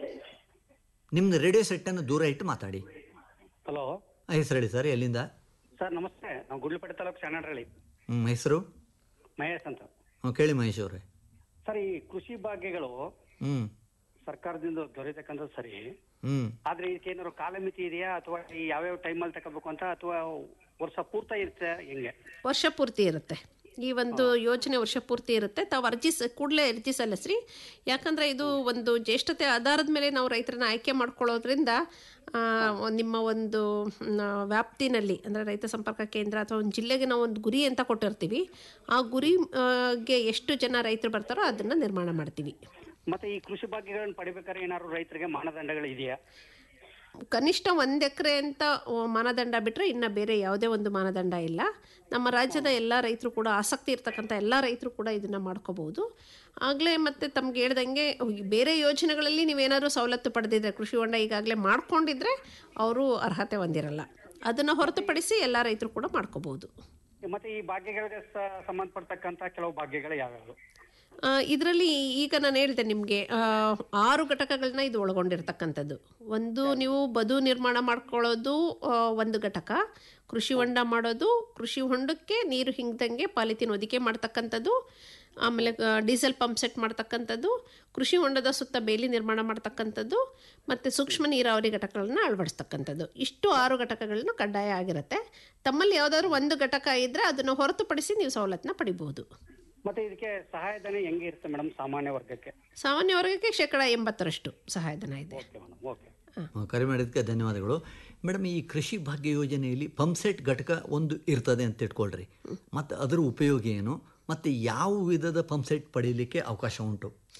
[SPEAKER 4] ನಿಮ್ದು ರೇಡಿಯೋ ಸೆಟ್ಟನ್ನು ದೂರ ಇಟ್ಟು ಮಾತಾಡಿ
[SPEAKER 9] ಹಲೋ
[SPEAKER 4] ಆ ಹೆಸರು ಹೇಳಿ ಸರ್ ಎಲ್ಲಿಂದ
[SPEAKER 9] ಸರ್ ನಮಸ್ತೆ ನಾವು ಗುಡ್ಲಪೇಟೆ ತಾಲೂಕು ಶಾಣರಳ್ಳಿ
[SPEAKER 4] ಹ್ಮ್, ಹೆಸರು
[SPEAKER 9] ಮಹೇಶ್ ಅಂತ
[SPEAKER 4] ಹ್ಮ್, ಕೇಳಿ ಮಹೇಶ್ ಅವರೇ
[SPEAKER 9] ಸರ್ ಈ ಕೃಷಿ ಭಾಗ್ಯಗಳು
[SPEAKER 4] ಹ್ಞೂ
[SPEAKER 9] ಸರ್ಕಾರದಿಂದ ದೊರೆತಕ್ಕಂಥದ್ದು ಸರಿ
[SPEAKER 4] ಹ್ಞೂ
[SPEAKER 9] ಆದ್ರೆ ಇದಕ್ಕೆ ಏನಾದ್ರು ಕಾಲಮಿತಿ ಇದೆಯಾ ಅಥವಾ ಈ ಯಾವ್ಯಾವ ಟೈಮಲ್ಲಿ ತಗೋಬೇಕು ಅಂತ ಅಥವಾ ವರ್ಷ ಪೂರ್ತ ಇರುತ್ತೆ ಹೆಂಗೆ
[SPEAKER 5] ವರ್ಷ ಪೂರ್ತಿ ಇರುತ್ತೆ ಈ ಒಂದು ಯೋಜನೆ ವರ್ಷ ಪೂರ್ತಿ ಇರುತ್ತೆ ತಾವು ಅರ್ಜಿ ಸ ಕೂಡಲೇ ಅರ್ಜಿ ಸಲ್ಲಿಸ್ರಿ ಯಾಕಂದರೆ ಇದು ಒಂದು ಜ್ಯೇಷ್ಠತೆ ಆಧಾರದ ಮೇಲೆ ನಾವು ರೈತರನ್ನ ಆಯ್ಕೆ ಮಾಡ್ಕೊಳ್ಳೋದ್ರಿಂದ ಆ, ನಿಮ್ಮ ಒಂದು ಮ್, ವ್ಯಾಪ್ತಿನಲ್ಲಿ ಅಂದರೆ ರೈತ ಸಂಪರ್ಕ ಕೇಂದ್ರ ಅಥವಾ ಒಂದು ಜಿಲ್ಲೆಗೆ ನಾವು ಒಂದು ಗುರಿ ಅಂತ ಕೊಟ್ಟಿರ್ತೀವಿ ಆ ಗುರಿ ಆ, ಗೆ ಎಷ್ಟು ಜನ ರೈತರು ಬರ್ತಾರೋ ಅದನ್ನು ನಿರ್ಮಾಣ ಮಾಡ್ತೀವಿ
[SPEAKER 9] ಮತ್ತೆ ಈ ಕೃಷಿ ಭಾಗ್ಯಗಳನ್ನು ಪಡಿಬೇಕಾದ್ರೆ ಏನಾದ್ರು ರೈತರಿಗೆ ಮಾನದಂಡಗಳು ಇದೆಯಾ
[SPEAKER 5] ಕನಿಷ್ಠ ಒಂದು ಎಕರೆ ಅಂತ ಆ, ಮಾನದಂಡ ಬಿಟ್ಟರೆ ಇನ್ನು ಬೇರೆ ಯಾವುದೇ ಒಂದು ಮಾನದಂಡ ಇಲ್ಲ ನಮ್ಮ ರಾಜ್ಯದ ಎಲ್ಲ ರೈತರು ಕೂಡ ಆಸಕ್ತಿ ಇರ್ತಕ್ಕಂಥ ಎಲ್ಲ ರೈತರು ಕೂಡ ಇದನ್ನು ಮಾಡ್ಕೋಬಹುದು ಆಗಲೇ ಮತ್ತೆ ತಮ್ಗೆ ಹೇಳ್ದಂಗೆ ಬೇರೆ ಯೋಜನೆಗಳಲ್ಲಿ ನೀವೇನಾದರೂ ಸವಲತ್ತು ಪಡೆದಿದ್ರೆ ಕೃಷಿ ಹೊಂಡ ಈಗಾಗಲೇ ಮಾಡ್ಕೊಂಡಿದ್ರೆ ಅವರು ಅರ್ಹತೆ ಹೊಂದಿರಲ್ಲ ಅದನ್ನು ಹೊರತುಪಡಿಸಿ ಎಲ್ಲ ರೈತರು ಕೂಡ ಮಾಡ್ಕೋಬಹುದು
[SPEAKER 9] ಮತ್ತೆ ಈ ಭಾಗ್ಯಗಳಿಗೆ ಸ- ಸಂಬಂಧಪಡ್ತಕ್ಕಂಥ ಕೆಲವು ಭಾಗ್ಯಗಳು ಯಾವ್ಯಾವು
[SPEAKER 5] ಇದರಲ್ಲಿ ಈಗ ನಾನು ಹೇಳಿದೆ ನಿಮಗೆ ಆರು ಘಟಕಗಳನ್ನ ಇದು ಒಳಗೊಂಡಿರ್ತಕ್ಕಂಥದ್ದು ಒಂದು ನೀವು ಬದು ನಿರ್ಮಾಣ ಮಾಡ್ಕೊಳ್ಳೋದು ಆ, ಒಂದು ಘಟಕ ಕೃಷಿ ಹೊಂಡ ಮಾಡೋದು ಕೃಷಿ ಹೊಂಡಕ್ಕೆ ನೀರು ಹಿಂಗ್ದಂಗೆ ಪಾಲಿಥೀನ್ ಹೊದಿಕೆ ಮಾಡ್ತಕ್ಕಂಥದ್ದು ಆಮೇಲೆ ಆ, ಡೀಸೆಲ್ ಪಂಪ್ ಸೆಟ್ ಮಾಡ್ತಕ್ಕಂಥದ್ದು ಕೃಷಿ ಹೊಂಡದ ಸುತ್ತ ಬೇಲಿ ನಿರ್ಮಾಣ ಮಾಡ್ತಕ್ಕಂಥದ್ದು ಮತ್ತು ಸೂಕ್ಷ್ಮ ನೀರಾವರಿ ಘಟಕಗಳನ್ನ ಅಳವಡಿಸ್ತಕ್ಕಂಥದ್ದು ಇಷ್ಟು ಆರು ಘಟಕಗಳನ್ನ ಕಡ್ಡಾಯ ಆಗಿರುತ್ತೆ ತಮ್ಮಲ್ಲಿ ಯಾವುದಾದ್ರು ಒಂದು ಘಟಕ ಇದ್ದರೆ ಅದನ್ನು ಹೊರತುಪಡಿಸಿ ನೀವು ಸವಲತ್ತನ್ನ ಪಡಿಬೋದು
[SPEAKER 9] ಮತ್ತೆ ಇದಕ್ಕೆ ಸಹಾಯಧನ ಹೆಂಗೆ ಇರುತ್ತೆ ಮೇಡಮ್ ಸಾಮಾನ್ಯ ವರ್ಗಕ್ಕೆ
[SPEAKER 5] ಸಾಮಾನ್ಯ ವರ್ಗಕ್ಕೆ ಶೇಕಡ ಎಂಬತ್ತರಷ್ಟು ಸಹಾಯಧನ ಇದೆ
[SPEAKER 9] ಓಕೆ ಮೇಡಮ್ ಓಕೆ
[SPEAKER 4] ಆ, ಕರೆ ಮಾಡಿದ್ದಕ್ಕೆ ಧನ್ಯವಾದಗಳು ಮೇಡಮ್ ಈ ಕೃಷಿ ಭಾಗ್ಯ ಯೋಜನೆಯಲ್ಲಿ ಪಂಪ್ಸೆಟ್ ಘಟಕ ಒಂದು ಇರ್ತದೆ ಅಂತ ಇಟ್ಕೊಳ್ರಿ ಮತ್ತು ಅದರ ಉಪಯೋಗ ಏನು ಮತ್ತು ಯಾವ ವಿಧದ ಪಂಪ್ಸೆಟ್ ಪಡೀಲಿಕ್ಕೆ ಅವಕಾಶ ಉಂಟು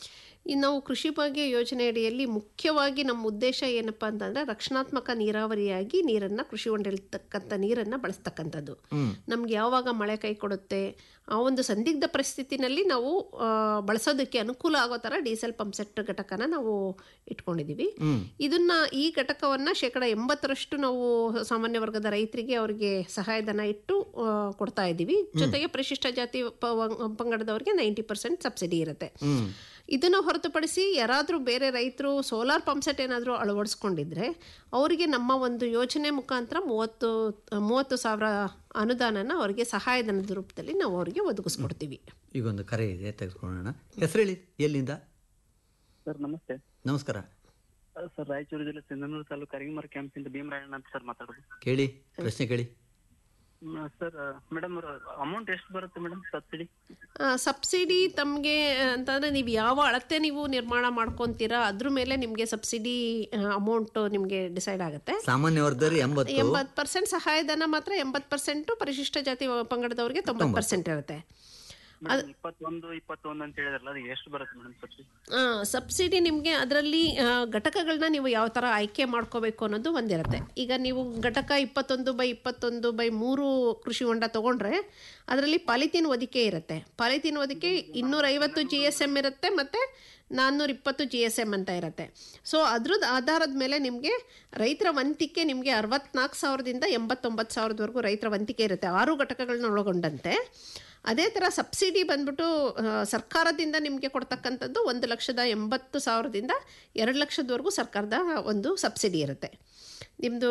[SPEAKER 5] ಈ ನಾವು ಕೃಷಿ ಭಾಗ್ಯ ಯೋಜನೆ ಅಡಿಯಲ್ಲಿ ಮುಖ್ಯವಾಗಿ ನಮ್ಮ ಉದ್ದೇಶ ಏನಪ್ಪ ಅಂತಂದರೆ ರಕ್ಷಣಾತ್ಮಕ ನೀರಾವರಿಯಾಗಿ ನೀರನ್ನು ಕೃಷಿ ಹೊಂಡಿರ್ತಕ್ಕಂಥ ನೀರನ್ನು ಬಳಸ್ತಕ್ಕಂಥದ್ದು ನಮ್ಗೆ ಯಾವಾಗ ಮಳೆ ಕೈ ಕೊಡುತ್ತೆ ಆ ಒಂದು ಸಂದಿಗ್ಧ ಪರಿಸ್ಥಿತಿನಲ್ಲಿ ನಾವು ಆ, ಬಳಸೋದಕ್ಕೆ ಅನುಕೂಲ ಆಗೋ ಥರ ಡೀಸೆಲ್ ಪಂಪ್ ಸೆಟ್ ಘಟಕನ ನಾವು ಇಟ್ಕೊಂಡಿದ್ದೀವಿ ಇದನ್ನ ಈ ಘಟಕವನ್ನ ಶೇಕಡ ಎಂಬತ್ತರಷ್ಟು ನಾವು ಸಾಮಾನ್ಯ ವರ್ಗದ ರೈತರಿಗೆ ಅವರಿಗೆ ಸಹಾಯಧನ ಇಟ್ಟು ಆ, ಕೊಡ್ತಾ ಇದ್ದೀವಿ ಜೊತೆಗೆ ಪರಿಶಿಷ್ಟ ಜಾತಿ ಪ- ವ- ಪಂಗಡದವರಿಗೆ ನೈಂಟಿ ಪರ್ಸೆಂಟ್ ಸಬ್ಸಿಡಿ ಇರುತ್ತೆ ಇದನ್ನು ಹೊರತುಪಡಿಸಿ ಯಾರಾದರೂ ಬೇರೆ ರೈತರು ಸೋಲಾರ್ ಪಂಪ್ ಸೆಟ್ ಏನಾದರೂ ಅಳವಡಿಸ್ಕೊಂಡಿದ್ರೆ ಅವರಿಗೆ ನಮ್ಮ ಒಂದು ಯೋಜನೆ ಮುಖಾಂತರ ಮೂವತ್ತು ಮೂವತ್ತು ಸಾವಿರ ಅನುದಾನನ ಅವರಿಗೆ ಸಹಾಯಧನದ ರೂಪದಲ್ಲಿ ನಾವು ಅವರಿಗೆ ಒದಗಿಸ್ಕೊಡ್ತೀವಿ
[SPEAKER 4] ಈಗ ಒಂದು ಕರೆ ಇದೆ ತೆಗೆದುಕೊಳ್ಳೋಣ ಹೆಸರು ಹೇಳಿ ಎಲ್ಲಿಂದ
[SPEAKER 11] ಸರ್ ನಮಸ್ತೆ
[SPEAKER 4] ನಮಸ್ಕಾರ
[SPEAKER 11] ಸರ್ ರಾಯಚೂರು ಜಿಲ್ಲೆ ಸಿಂಧನೂರು ತಾಲೂಕು ಕರಿಮರ ಕ್ಯಾಂಪಿಂದ ಭೀಮರಾಯಣ್ಣ ಅಂತ ಸರ್ ಮಾತಾಡೋದು
[SPEAKER 4] ಕೇಳಿ ಪ್ರಶ್ನೆ ಕೇಳಿ
[SPEAKER 11] ಸರ್ ಮೇಡಮ್ ಅಮೌಂಟ್ ಎಷ್ಟು ಬರುತ್ತೆ ಮೇಡಮ್ ಸಬ್ಸಿಡಿ
[SPEAKER 5] ಆ, ಸಬ್ಸಿಡಿ ತಮಗೆ ಅಂತಂದರೆ ನೀವು ಯಾವ ಅಳತೆ ನೀವು ನಿರ್ಮಾಣ ಮಾಡ್ಕೊತೀರಾ ಅದ್ರ ಮೇಲೆ ನಿಮಗೆ ಸಬ್ಸಿಡಿ ಅಮೌಂಟ್ ನಿಮಗೆ ಡಿಸೈಡ್ ಆಗುತ್ತೆ
[SPEAKER 4] ಸಾಮಾನ್ಯ ವರ್ಗದವ್ರು ಎಂಬತ್ತು
[SPEAKER 5] ಎಂಬತ್ತು ಪರ್ಸೆಂಟ್ ಸಹಾಯಧನ ಮಾತ್ರ ಎಂಬತ್ತು ಪರ್ಸೆಂಟು ಪರಿಶಿಷ್ಟ ಜಾತಿ ಪಂಗಡದವರಿಗೆ ತೊಂಬತ್ತು ಪರ್ಸೆಂಟ್ ಇರುತ್ತೆ
[SPEAKER 11] ಮೇಡಮ್ ಇಪ್ಪತ್ತೊಂದು ಇಪ್ಪತ್ತೊಂದು ಅಂತ ಹೇಳಿದ್ರಲ್ಲ ಅದು ಎಷ್ಟು ಬರುತ್ತೆ ಮೇಡಮ್ ಸಬ್ಸಿಡಿ
[SPEAKER 5] ಆ, ಸಬ್ಸಿಡಿ ನಿಮಗೆ ಅದರಲ್ಲಿ ಘಟಕಗಳನ್ನ ನೀವು ಯಾವ ಥರ ಆಯ್ಕೆ ಮಾಡ್ಕೋಬೇಕು ಅನ್ನೋದು ಒಂದಿರುತ್ತೆ ಈಗ ನೀವು ಘಟಕ ಇಪ್ಪತ್ತೊಂದು ಬೈ ಇಪ್ಪತ್ತೊಂದು ಬೈ ಮೂರು ಕೃಷಿ ಹೊಂಡ ತೊಗೊಂಡ್ರೆ ಅದರಲ್ಲಿ ಪಾಲಿಥೀನ್ ಹೊದಿಕೆ ಇರುತ್ತೆ ಪಾಲಿಥೀನ್ ಹೊದಿಕೆ ಇನ್ನೂರೈವತ್ತು ಜಿ ಎಸ್ ಎಮ್ ಇರುತ್ತೆ ಮತ್ತು ನಾನ್ನೂರ ಇಪ್ಪತ್ತು ಜಿ ಎಸ್ ಎಮ್ ಅಂತ ಇರುತ್ತೆ ಸೊ ಅದ್ರದ್ದು ಆಧಾರದ ಮೇಲೆ ನಿಮಗೆ ರೈತರ ವಂತಿಕೆ ನಿಮಗೆ ಅರವತ್ನಾಲ್ಕು ಸಾವಿರದಿಂದ ಎಂಬತ್ತೊಂಬತ್ತು ಸಾವಿರದವರೆಗೂ ರೈತರ ವಂತಿಕೆ ಇರುತ್ತೆ ಆರು ಘಟಕಗಳನ್ನ ಒಳಗೊಂಡಂತೆ ಅದೇ ಥರ ಸಬ್ಸಿಡಿ ಬಂದ್ಬಿಟ್ಟು ಆ, ಸರ್ಕಾರದಿಂದ ನಿಮಗೆ ಕೊಡ್ತಕ್ಕಂಥದ್ದು ಒಂದು ಲಕ್ಷದ ಎಂಬತ್ತು ಸಾವಿರದಿಂದ ಎರಡು ಲಕ್ಷದವರೆಗೂ ಸರ್ಕಾರದ ಒಂದು ಸಬ್ಸಿಡಿ ಇರುತ್ತೆ ನಿಮ್ಮದು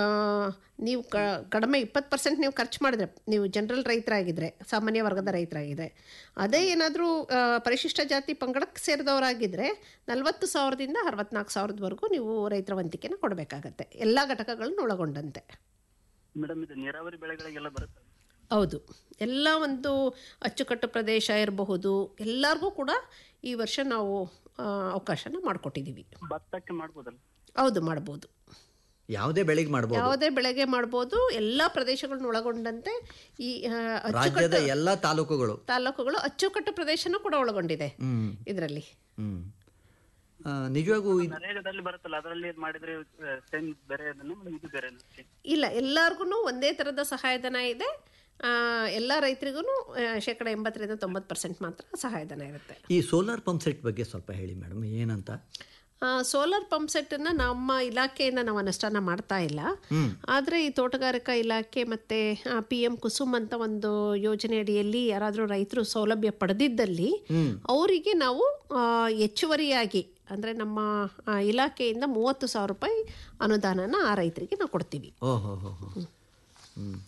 [SPEAKER 5] ನೀವು ಕ ಕಡಿಮೆ ಇಪ್ಪತ್ತು ಪರ್ಸೆಂಟ್ ನೀವು ಖರ್ಚು ಮಾಡಿದ್ರೆ ನೀವು ಜನರಲ್ ರೈತರಾಗಿದ್ದರೆ ಸಾಮಾನ್ಯ ವರ್ಗದ ರೈತರಾಗಿದ್ದರೆ ಅದೇ ಏನಾದರೂ ಪರಿಶಿಷ್ಟ ಜಾತಿ ಪಂಗಡಕ್ಕೆ ಸೇರಿದವರಾಗಿದ್ದರೆ ನಲವತ್ತು ಸಾವಿರದಿಂದ ಅರವತ್ನಾಲ್ಕು ಸಾವಿರದವರೆಗೂ ನೀವು ರೈತರ ವಂತಿಕೆನ ಕೊಡಬೇಕಾಗತ್ತೆ ಎಲ್ಲ ಘಟಕಗಳನ್ನು ಒಳಗೊಂಡಂತೆ
[SPEAKER 11] ಮೇಡಮ್ ಇದು ನೀರಾವರಿ ಬೆಳೆಗಳಿಗೆಲ್ಲ ಬರುತ್ತೆ
[SPEAKER 5] ಹೌದು ಎಲ್ಲ ಒಂದು ಅಚ್ಚುಕಟ್ಟು ಪ್ರದೇಶ ಇರಬಹುದು ಎಲ್ಲರಿಗೂ ಕೂಡ ಈ ವರ್ಷ ನಾವು ಆ, ಅವಕಾಶನ ಮಾಡಿಕೊಟ್ಟಿದ್ದೀವಿ
[SPEAKER 11] ಭತ್ತಕ್ಕೆ ಮಾಡ್ಬೋದಲ್ಲ
[SPEAKER 5] ಹೌದು ಮಾಡ್ಬೋದು
[SPEAKER 4] ಯಾವುದೇ ಬೆಳೆಗೆ ಮಾಡ್ಬೋದು
[SPEAKER 5] ಯಾವುದೇ ಬೆಳೆಗೆ ಮಾಡ್ಬೋದು ಎಲ್ಲ ಪ್ರದೇಶಗಳನ್ನ ಒಳಗೊಂಡಂತೆ ಈ ಆ,
[SPEAKER 4] ರಾಜ್ಯದ
[SPEAKER 5] ಅಚ್ಚುಕಟ್ಟು
[SPEAKER 4] ಎಲ್ಲ ತಾಲೂಕುಗಳು
[SPEAKER 5] ತಾಲೂಕುಗಳು ಅಚ್ಚುಕಟ್ಟು ಪ್ರದೇಶನೂ ಕೂಡ ಒಳಗೊಂಡಿದೆ
[SPEAKER 4] ಹ್ಮ್
[SPEAKER 5] ಇದರಲ್ಲಿ
[SPEAKER 4] ಹ್ಮ್ ಆ, ನಿಜವಾಗೂ ಇದು-
[SPEAKER 11] ನರೇಗಾದಲ್ಲಿ ಬರುತ್ತಲ್ಲ ಅದರಲ್ಲಿ ಮಾಡಿದ್ರೆ ಸೇಮ್ ಬೇರೆ ಅದನ್ನು ಮೇಡಮ್ ಇದು ಬೇರೆ
[SPEAKER 5] ಇಲ್ಲ ಎಲ್ಲರಿಗೂ ಒಂದೇ ಥರದ ಸಹಾಯಧನ ಇದೆ ಆ, ಎಲ್ಲ ರೈತರಿಗೂ ಶೇಕಡ ಎಂಬತ್ತರಿಂದ ತೊಂಬತ್ತು ಪರ್ಸೆಂಟ್ ಮಾತ್ರ ಸಹಾಯಧನ ಇರುತ್ತೆ
[SPEAKER 4] ಈ ಸೋಲಾರ್ ಪಂಪ್ ಸೆಟ್ ಬಗ್ಗೆ ಸ್ವಲ್ಪ ಹೇಳಿ ಮೇಡಮ್ ಏನಂತ
[SPEAKER 5] ಸೋಲಾರ್ ಪಂಪ್ ಸೆಟ್ಟನ್ನು ನಮ್ಮ ಇಲಾಖೆಯಿಂದ ನಾವು ಅನುಷ್ಠಾನ ಮಾಡ್ತಾ ಇಲ್ಲ
[SPEAKER 4] ಹ್ಮ್.
[SPEAKER 5] ಆದರೆ ಈ ತೋಟಗಾರಿಕಾ ಇಲಾಖೆ ಮತ್ತು ಪಿ ಎಂ ಕುಸುಮ್ ಅಂತ ಒಂದು ಯೋಜನೆ ಅಡಿಯಲ್ಲಿ ಯಾರಾದರೂ ರೈತರು ಸೌಲಭ್ಯ ಪಡೆದಿದ್ದಲ್ಲಿ
[SPEAKER 4] ಹ್ಮ್.
[SPEAKER 5] ಅವರಿಗೆ ನಾವು ಆ, ಹೆಚ್ಚುವರಿಯಾಗಿ ಅಂದರೆ ನಮ್ಮ ಆ, ಇಲಾಖೆಯಿಂದ ಮೂವತ್ತು ಸಾವಿರ ರೂಪಾಯಿ ಅನುದಾನನ ಆ ರೈತರಿಗೆ ನಾವು ಕೊಡ್ತೀವಿ
[SPEAKER 4] ಓಹೋ ಹೋ ಹೋ ಹ್ಮ್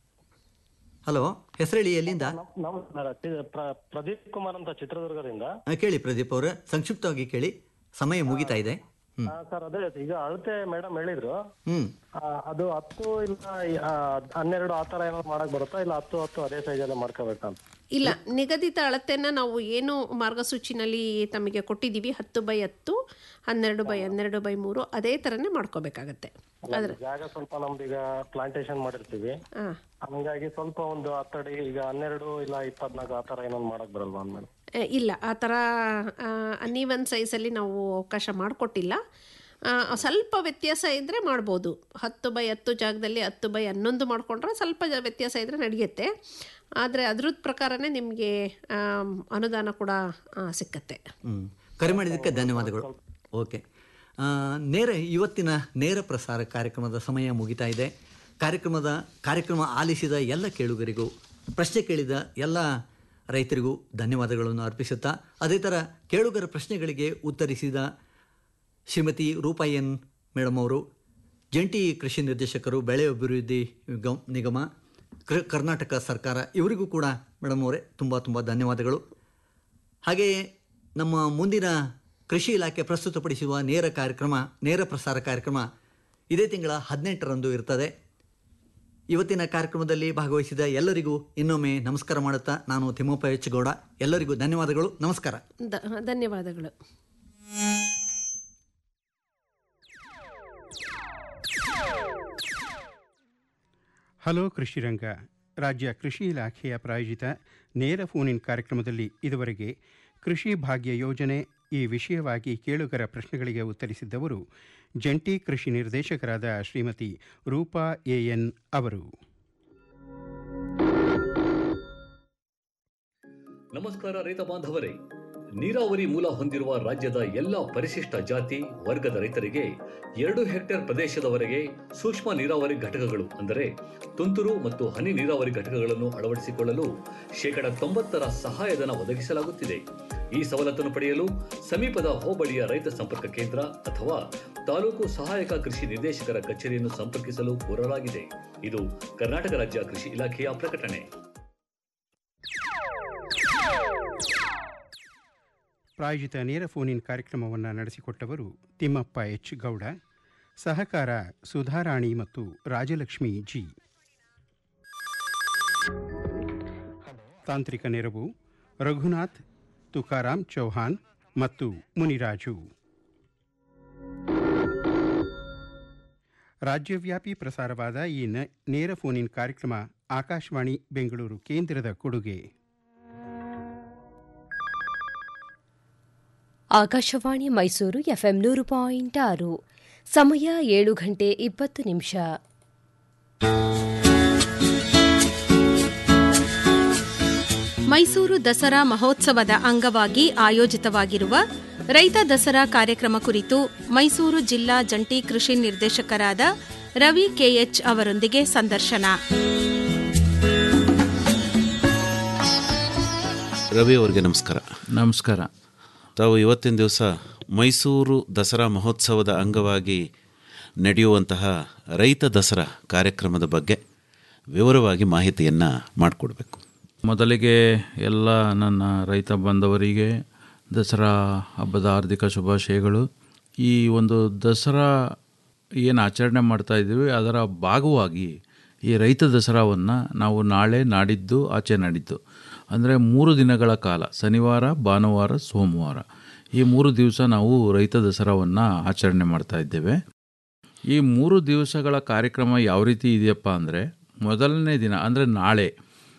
[SPEAKER 4] ಹಲೋ ಹೆಸರು ಹೇಳಿ ಎಲ್ಲಿಂದ
[SPEAKER 12] ನಮಸ್ಕಾರ ಚಿ- ಪ್ರ- ಪ್ರದೀಪ್ ಕುಮಾರ್ ಅಂತ ಚಿತ್ರದುರ್ಗದಿಂದ
[SPEAKER 4] ಆ, ಕೇಳಿ ಪ್ರದೀಪ್ ಅವರೇ ಸಂಕ್ಷಿಪ್ತವಾಗಿ ಕೇಳಿ ಸಮಯ ಮುಗಿತಾ ಇದೆ ಹ್ಮ್
[SPEAKER 12] ಆ, ಸರ್ ಅದೇ ಈಗ ಅಳತೆ ಮೇಡಮ್ ಹೇಳಿದ್ರು
[SPEAKER 4] ಹ್ಮ್
[SPEAKER 12] ಆ, ಅದು ಹತ್ತು ಇಲ್ಲ ಆ, ಹನ್ನೆರಡು ಆ ತರ ಏನಾದ್ರು ಮಾಡಕ್ ಬರುತ್ತಾ ಇಲ್ಲ ಹತ್ತು ಹತ್ತು ಅದೇ ಸೈಜ್ ಅಲ್ಲೇ ಮಾಡ್ಕೋಬೇಕಂತ
[SPEAKER 5] ಇಲ್ಲ ನಿಗದಿತ ಅಳತೆನ ನಾವು ಏನು ಮಾರ್ಗಸೂಚಿನಲ್ಲಿ ತಮಗೆ ಕೊಟ್ಟಿದ್ದೀವಿ ಹತ್ತು ಬೈ ಹತ್ತು ಹನ್ನೆರಡು ಬೈ ಹನ್ನೆರಡು ಬೈ ಮೂರು ಅದೇ ಥರನೇ ಮಾಡ್ಕೋಬೇಕಾಗತ್ತೆ ಅದ್ರ
[SPEAKER 12] ಜಾಗ ಸ್ವಲ್ಪ ನಮ್ದು ಈಗ ಪ್ಲಾಂಟೇಶನ್ ಮಾಡಿರ್ತೀವಿ
[SPEAKER 5] ಹಾಂ
[SPEAKER 12] ಹಂಗಾಗಿ ಸ್ವಲ್ಪ ಒಂದು ಹತ್ತಡಿ ಈಗ ಹನ್ನೆರಡು ಇಲ್ಲ ಇಪ್ಪತ್ನಾಲ್ಕು ಆ ತರ ಏನಾದ್ರು ಮಾಡಕ್ ಬರಲ್ವಾ ಅಂದ್ಮೇಲೆ
[SPEAKER 5] ಆ, ಇಲ್ಲ ಆ ಥರ ಅನ್ನೀವನ್ ಸೈಜಲ್ಲಿ ನಾವು ಅವಕಾಶ ಮಾಡಿಕೊಟ್ಟಿಲ್ಲ ಸ್ವಲ್ಪ ವ್ಯತ್ಯಾಸ ಇದ್ದರೆ ಮಾಡ್ಬೋದು ಹತ್ತು ಬೈ ಹತ್ತು ಜಾಗದಲ್ಲಿ ಹತ್ತು ಬೈ ಹನ್ನೊಂದು ಮಾಡಿಕೊಂಡ್ರೆ ಸ್ವಲ್ಪ ಜ- ವ್ಯತ್ಯಾಸ ಇದ್ದರೆ ನಡೆಯುತ್ತೆ ಆದರೆ ಅದ್ರದ್ದು ಪ್ರಕಾರನೇ ನಿಮಗೆ ಅನುದಾನ ಕೂಡ ಆ, ಸಿಕ್ಕತ್ತೆ
[SPEAKER 4] ಹ್ಮ್ ಕರೆ ಮಾಡಿದ್ದಕ್ಕೆ ಧನ್ಯವಾದಗಳು ಓಕೆ ಆ, ನೇರ ಇವತ್ತಿನ ನೇರ ಪ್ರಸಾರ ಕಾರ್ಯಕ್ರಮದ ಸಮಯ ಮುಗಿತಾ ಇದೆ ಕಾರ್ಯಕ್ರಮದ ಕಾರ್ಯಕ್ರಮ ಆಲಿಸಿದ ಎಲ್ಲ ಕೇಳುಗರಿಗೂ ಪ್ರಶ್ನೆ ಕೇಳಿದ ಎಲ್ಲ ರೈತರಿಗೂ ಧನ್ಯವಾದಗಳನ್ನು ಅರ್ಪಿಸುತ್ತಾ ಅದೇ ಥರ ಕೇಳುಗರ ಪ್ರಶ್ನೆಗಳಿಗೆ ಉತ್ತರಿಸಿದ ಶ್ರೀಮತಿ ರೂಪಾ ಎನ್ ಮೇಡಮ್ ಅವರು ಜಂಟಿ ಕೃಷಿ ನಿರ್ದೇಶಕರು ಬೆಳೆ ಅಭಿವೃದ್ಧಿ ಗಮ್- ನಿಗಮ ಕರ್ ಕರ್ನಾಟಕ ಸರ್ಕಾರ ಇವರಿಗೂ ಕೂಡ ಮೇಡಮ್ ಅವರೇ ತುಂಬ ತುಂಬ ಧನ್ಯವಾದಗಳು ಹಾಗೆಯೇ ನಮ್ಮ ಮುಂದಿನ ಕೃಷಿ ಇಲಾಖೆ ಪ್ರಸ್ತುತಪಡಿಸುವ ನೇರ ಕಾರ್ಯಕ್ರಮ ನೇರ ಪ್ರಸಾರ ಕಾರ್ಯಕ್ರಮ ಇದೇ ತಿಂಗಳ ಹದಿನೆಂಟರಂದು ಇರ್ತದೆ ಇವತ್ತಿನ ಕಾರ್ಯಕ್ರಮದಲ್ಲಿ ಭಾಗವಹಿಸಿದ ಎಲ್ಲರಿಗೂ ಇನ್ನೊಮ್ಮೆ ನಮಸ್ಕಾರ ಮಾಡುತ್ತಾ ನಾನು ತಿಮ್ಮಪ್ಪ ಎಚ್ ಗೌಡ ಎಲ್ಲರಿಗೂ ಧನ್ಯವಾದಗಳು ನಮಸ್ಕಾರ
[SPEAKER 5] ದ ಧನ್ಯವಾದಗಳು
[SPEAKER 1] ಹಲೋ ಕೃಷಿರಂಗ ರಾಜ್ಯ ಕೃಷಿ ಇಲಾಖೆಯ ಪ್ರಾಯೋಜಿತ ನೇರ ಫೋನ್ ಇನ್ ಕಾರ್ಯಕ್ರಮದಲ್ಲಿ ಇದುವರೆಗೆ ಕೃಷಿ ಭಾಗ್ಯ ಯೋಜನೆ ಈ ವಿಷಯವಾಗಿ ಕೇಳುಗರ ಪ್ರಶ್ನೆಗಳಿಗೆ ಉತ್ತರಿಸಿದ್ದವರು ಜಂಟಿ ಕೃಷಿ ನಿರ್ದೇಶಕರಾದ ಶ್ರೀಮತಿ ರೂಪಾ ಎಎನ್ ಅವರು
[SPEAKER 3] ನಮಸ್ಕಾರ ರೈತ ಬಾಂಧವರೇ ನೀರಾವರಿ ಮೂಲ ಹೊಂದಿರುವ ರಾಜ್ಯದ ಎಲ್ಲ ಪರಿಶಿಷ್ಟ ಜಾತಿ ವರ್ಗದ ರೈತರಿಗೆ ಎರಡು ಹೆಕ್ಟೇರ್ ಪ್ರದೇಶದವರೆಗೆ ಸೂಕ್ಷ್ಮ ನೀರಾವರಿ ಘಟಕಗಳು ಅಂದರೆ ತುಂತುರು ಮತ್ತು ಹನಿ ನೀರಾವರಿ ಘಟಕಗಳನ್ನು ಅಳವಡಿಸಿಕೊಳ್ಳಲು ಶೇಕಡ ತೊಂಬತ್ತರ ಸಹಾಯಧನ ಒದಗಿಸಲಾಗುತ್ತಿದೆ ಈ ಸವಲತ್ತನ್ನು ಪಡೆಯಲು ಸಮೀಪದ ಹೋಬಳಿಯ ರೈತ ಸಂಪರ್ಕ ಕೇಂದ್ರ ಅಥವಾ ತಾಲೂಕು ಸಹಾಯಕ ಕೃಷಿ ನಿರ್ದೇಶಕರ ಕಚೇರಿಯನ್ನು ಸಂಪರ್ಕಿಸಲು ಕೋರಲಾಗಿದೆ ಇದು ಕರ್ನಾಟಕ ರಾಜ್ಯ ಕೃಷಿ ಇಲಾಖೆಯ ಪ್ರಕಟಣೆ
[SPEAKER 1] ಪ್ರಾಯೋಜಿತ ನೇರ ಫೋನ್ ಇನ್ ಕಾರ್ಯಕ್ರಮವನ್ನು ನಡೆಸಿಕೊಟ್ಟವರು ತಿಮ್ಮಪ್ಪ ಎಚ್ ಗೌಡ ಸಹಕಾರ ಸುಧಾರಾಣಿ ಮತ್ತು ರಾಜಲಕ್ಷ್ಮಿ ಜಿ ತಾಂತ್ರಿಕ ನೆರವು ರಘುನಾಥ್ ತುಕಾರಾಮ್ ಚೌಹಾನ್ ಮತ್ತು ಮುನಿರಾಜು ರಾಜ್ಯವ್ಯಾಪಿ ಪ್ರಸಾರವಾದ ಈ ನ- ನೇರ ಫೋನ್ ಇನ್ ಕಾರ್ಯಕ್ರಮ ಆಕಾಶವಾಣಿ ಬೆಂಗಳೂರು ಕೇಂದ್ರದ ಕೊಡುಗೆ
[SPEAKER 13] ಆಕಾಶವಾಣಿ ಮೈಸೂರು ಎಫ್ಎಂ ನೂರು ಪಾಯಿಂಟ್ ಆರು ಸಮಯ ಏಳು ಗಂಟೆ ಇಪ್ಪತ್ತು ನಿಮಿಷ
[SPEAKER 5] ಮೈಸೂರು ದಸರಾ ಮಹೋತ್ಸವದ ಅಂಗವಾಗಿ ಆಯೋಜಿತವಾಗಿರುವ ರೈತ ದಸರಾ ಕಾರ್ಯಕ್ರಮ ಕುರಿತು ಮೈಸೂರು ಜಿಲ್ಲಾ ಜಂಟಿ ಕೃಷಿ ನಿರ್ದೇಶಕರಾದ ರವಿ ಕೆಎಚ್ ಅವರೊಂದಿಗೆ ಸಂದರ್ಶನ
[SPEAKER 14] ರವಿ ಅವರಿಗೆ ನಮಸ್ಕಾರ
[SPEAKER 15] ನಮಸ್ಕಾರ
[SPEAKER 14] ತಾವು ಇವತ್ತಿನ ದಿವಸ ಮೈಸೂರು ದಸರಾ ಮಹೋತ್ಸವದ ಅಂಗವಾಗಿ ನಡೆಯುವಂತಹ ರೈತ ದಸರಾ ಕಾರ್ಯಕ್ರಮದ ಬಗ್ಗೆ ವಿವರವಾಗಿ ಮಾಹಿತಿಯನ್ನು ಮಾಡಿಕೊಡ್ಬೇಕು
[SPEAKER 15] ಮೊದಲಿಗೆ ಎಲ್ಲ ನನ್ನ ರೈತ ಬಾಂಧವರಿಗೆ ದಸರಾ ಹಬ್ಬದ ಹಾರ್ದಿಕ ಶುಭಾಶಯಗಳು ಈ ಒಂದು ದಸರಾ ಏನು ಆಚರಣೆ ಮಾಡ್ತಾ ಇದ್ದೀವಿ ಅದರ ಭಾಗವಾಗಿ ಈ ರೈತ ದಸರಾವನ್ನು ನಾವು ನಾಳೆ ನಾಡಿದ್ದು ಆಚೆ ನಾಡಿದ್ದು ಅಂದರೆ ಮೂರು ದಿನಗಳ ಕಾಲ ಶನಿವಾರ ಭಾನುವಾರ ಸೋಮವಾರ ಈ ಮೂರು ದಿವಸ ನಾವು ರೈತ ದಸರಾವನ್ನು ಆಚರಣೆ ಮಾಡ್ತಾ ಇದ್ದೇವೆ ಈ ಮೂರು ದಿವಸಗಳ ಕಾರ್ಯಕ್ರಮ ಯಾವ ರೀತಿ ಇದೆಯಪ್ಪ ಅಂದರೆ ಮೊದಲನೇ ದಿನ ಅಂದರೆ ನಾಳೆ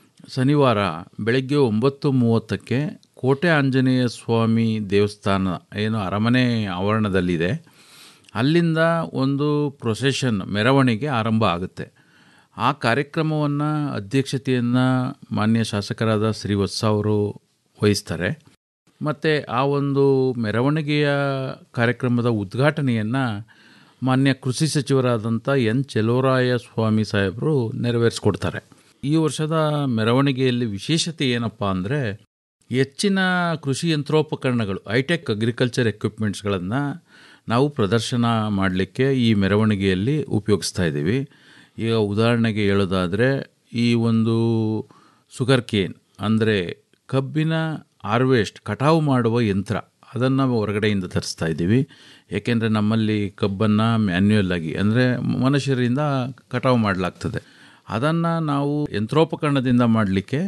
[SPEAKER 15] ಶನಿವಾರ ಬೆಳಗ್ಗೆ ಒಂಬತ್ತು ಮೂವತ್ತಕ್ಕೆ ಕೋಟೆ ಆಂಜನೇಯ ಸ್ವಾಮಿ ದೇವಸ್ಥಾನ ಏನು ಅರಮನೆ ಆವರಣದಲ್ಲಿದೆ ಅಲ್ಲಿಂದ ಒಂದು ಪ್ರೊಸೆಷನ್ ಮೆರವಣಿಗೆ ಆರಂಭ ಆಗುತ್ತೆ ಆ ಕಾರ್ಯಕ್ರಮವನ್ನು ಅಧ್ಯಕ್ಷತೆಯನ್ನು ಮಾನ್ಯ ಶಾಸಕರಾದ ಶ್ರೀವತ್ಸ ಅವರು ವಹಿಸ್ತಾರೆ ಮತ್ತು ಆ ಒಂದು ಮೆರವಣಿಗೆಯ ಕಾರ್ಯಕ್ರಮದ ಉದ್ಘಾಟನೆಯನ್ನು ಮಾನ್ಯ ಕೃಷಿ ಸಚಿವರಾದಂಥ ಎನ್ ಚೆಲುವರಾಯ ಸ್ವಾಮಿ ಸಾಹೇಬರು ನೆರವೇರಿಸ್ಕೊಡ್ತಾರೆ ಈ ವರ್ಷದ ಮೆರವಣಿಗೆಯಲ್ಲಿ ವಿಶೇಷತೆ ಏನಪ್ಪ ಅಂದರೆ ಹೆಚ್ಚಿನ ಕೃಷಿ ಯಂತ್ರೋಪಕರಣಗಳು ಹೈಟೆಕ್ ಅಗ್ರಿಕಲ್ಚರ್ ಎಕ್ವಿಪ್ಮೆಂಟ್ಸ್ಗಳನ್ನು ನಾವು ಪ್ರದರ್ಶನ ಮಾಡಲಿಕ್ಕೆ ಈ ಮೆರವಣಿಗೆಯಲ್ಲಿ ಉಪಯೋಗಿಸ್ತಾ ಇದ್ದೀವಿ ಈಗ ಉದಾಹರಣೆಗೆ ಹೇಳೋದಾದರೆ ಈ ಒಂದು ಸುಗರ್ ಕೇನ್ ಅಂದರೆ ಕಬ್ಬಿನ ಹಾರ್ವೆಸ್ಟ್ ಕಟಾವು ಮಾಡುವ ಯಂತ್ರ ಅದನ್ನು ಹೊರಗಡೆಯಿಂದ ತರಿಸ್ತಾ ಇದ್ದೀವಿ ಏಕೆಂದರೆ ನಮ್ಮಲ್ಲಿ ಕಬ್ಬನ್ನು ಮ್ಯಾನ್ಯುಯಲ್ ಆಗಿ ಅಂದರೆ ಮನುಷ್ಯರಿಂದ ಕಟಾವು ಮಾಡಲಾಗ್ತದೆ ಅದನ್ನು ನಾವು ಯಂತ್ರೋಪಕರಣದಿಂದ ಮಾಡಲಿಕ್ಕೆ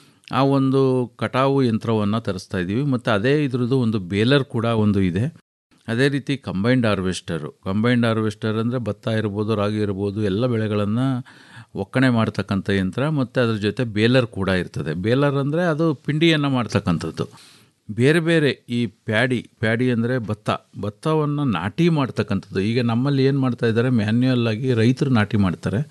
[SPEAKER 15] ಆ ಒಂದು ಕಟಾವು ಯಂತ್ರವನ್ನು ತರಿಸ್ತಾ ಇದ್ದೀವಿ ಮತ್ತು ಅದೇ ಇದ್ರದ್ದು ಒಂದು ಬೇಲರ್ ಕೂಡ ಒಂದು ಇದೆ ಅದೇ ರೀತಿ ಕಂಬೈನ್ಡ್ ಹಾರ್ವೆಸ್ಟರು ಕಂಬೈನ್ಡ್ ಹಾರ್ವೆಸ್ಟರ್ ಅಂದರೆ ಭತ್ತ ಇರ್ಬೋದು ರಾಗಿ ಇರ್ಬೋದು ಎಲ್ಲ ಬೆಳೆಗಳನ್ನು ಒಕ್ಕಣೆ ಮಾಡ್ತಕ್ಕಂಥ ಯಂತ್ರ ಮತ್ತು ಅದ್ರ ಜೊತೆ ಬೇಲರ್ ಕೂಡ ಇರ್ತದೆ ಬೇಲರ್ ಅಂದರೆ ಅದು ಪಿಂಡಿಯನ್ನು ಮಾಡ್ತಕ್ಕಂಥದ್ದು ಬೇರೆ ಬೇರೆ ಈ ಪ್ಯಾಡಿ ಪ್ಯಾಡಿ ಅಂದರೆ ಭತ್ತ ಭತ್ತವನ್ನು ನಾಟಿ ಮಾಡ್ತಕ್ಕಂಥದ್ದು ಈಗ ನಮ್ಮಲ್ಲಿ ಏನು ಮಾಡ್ತಾ ಇದ್ದಾರೆ ಮ್ಯಾನ್ಯುಯಲ್ ಆಗಿ ರೈತರು ನಾಟಿ ಮಾಡ್ತಾರೆ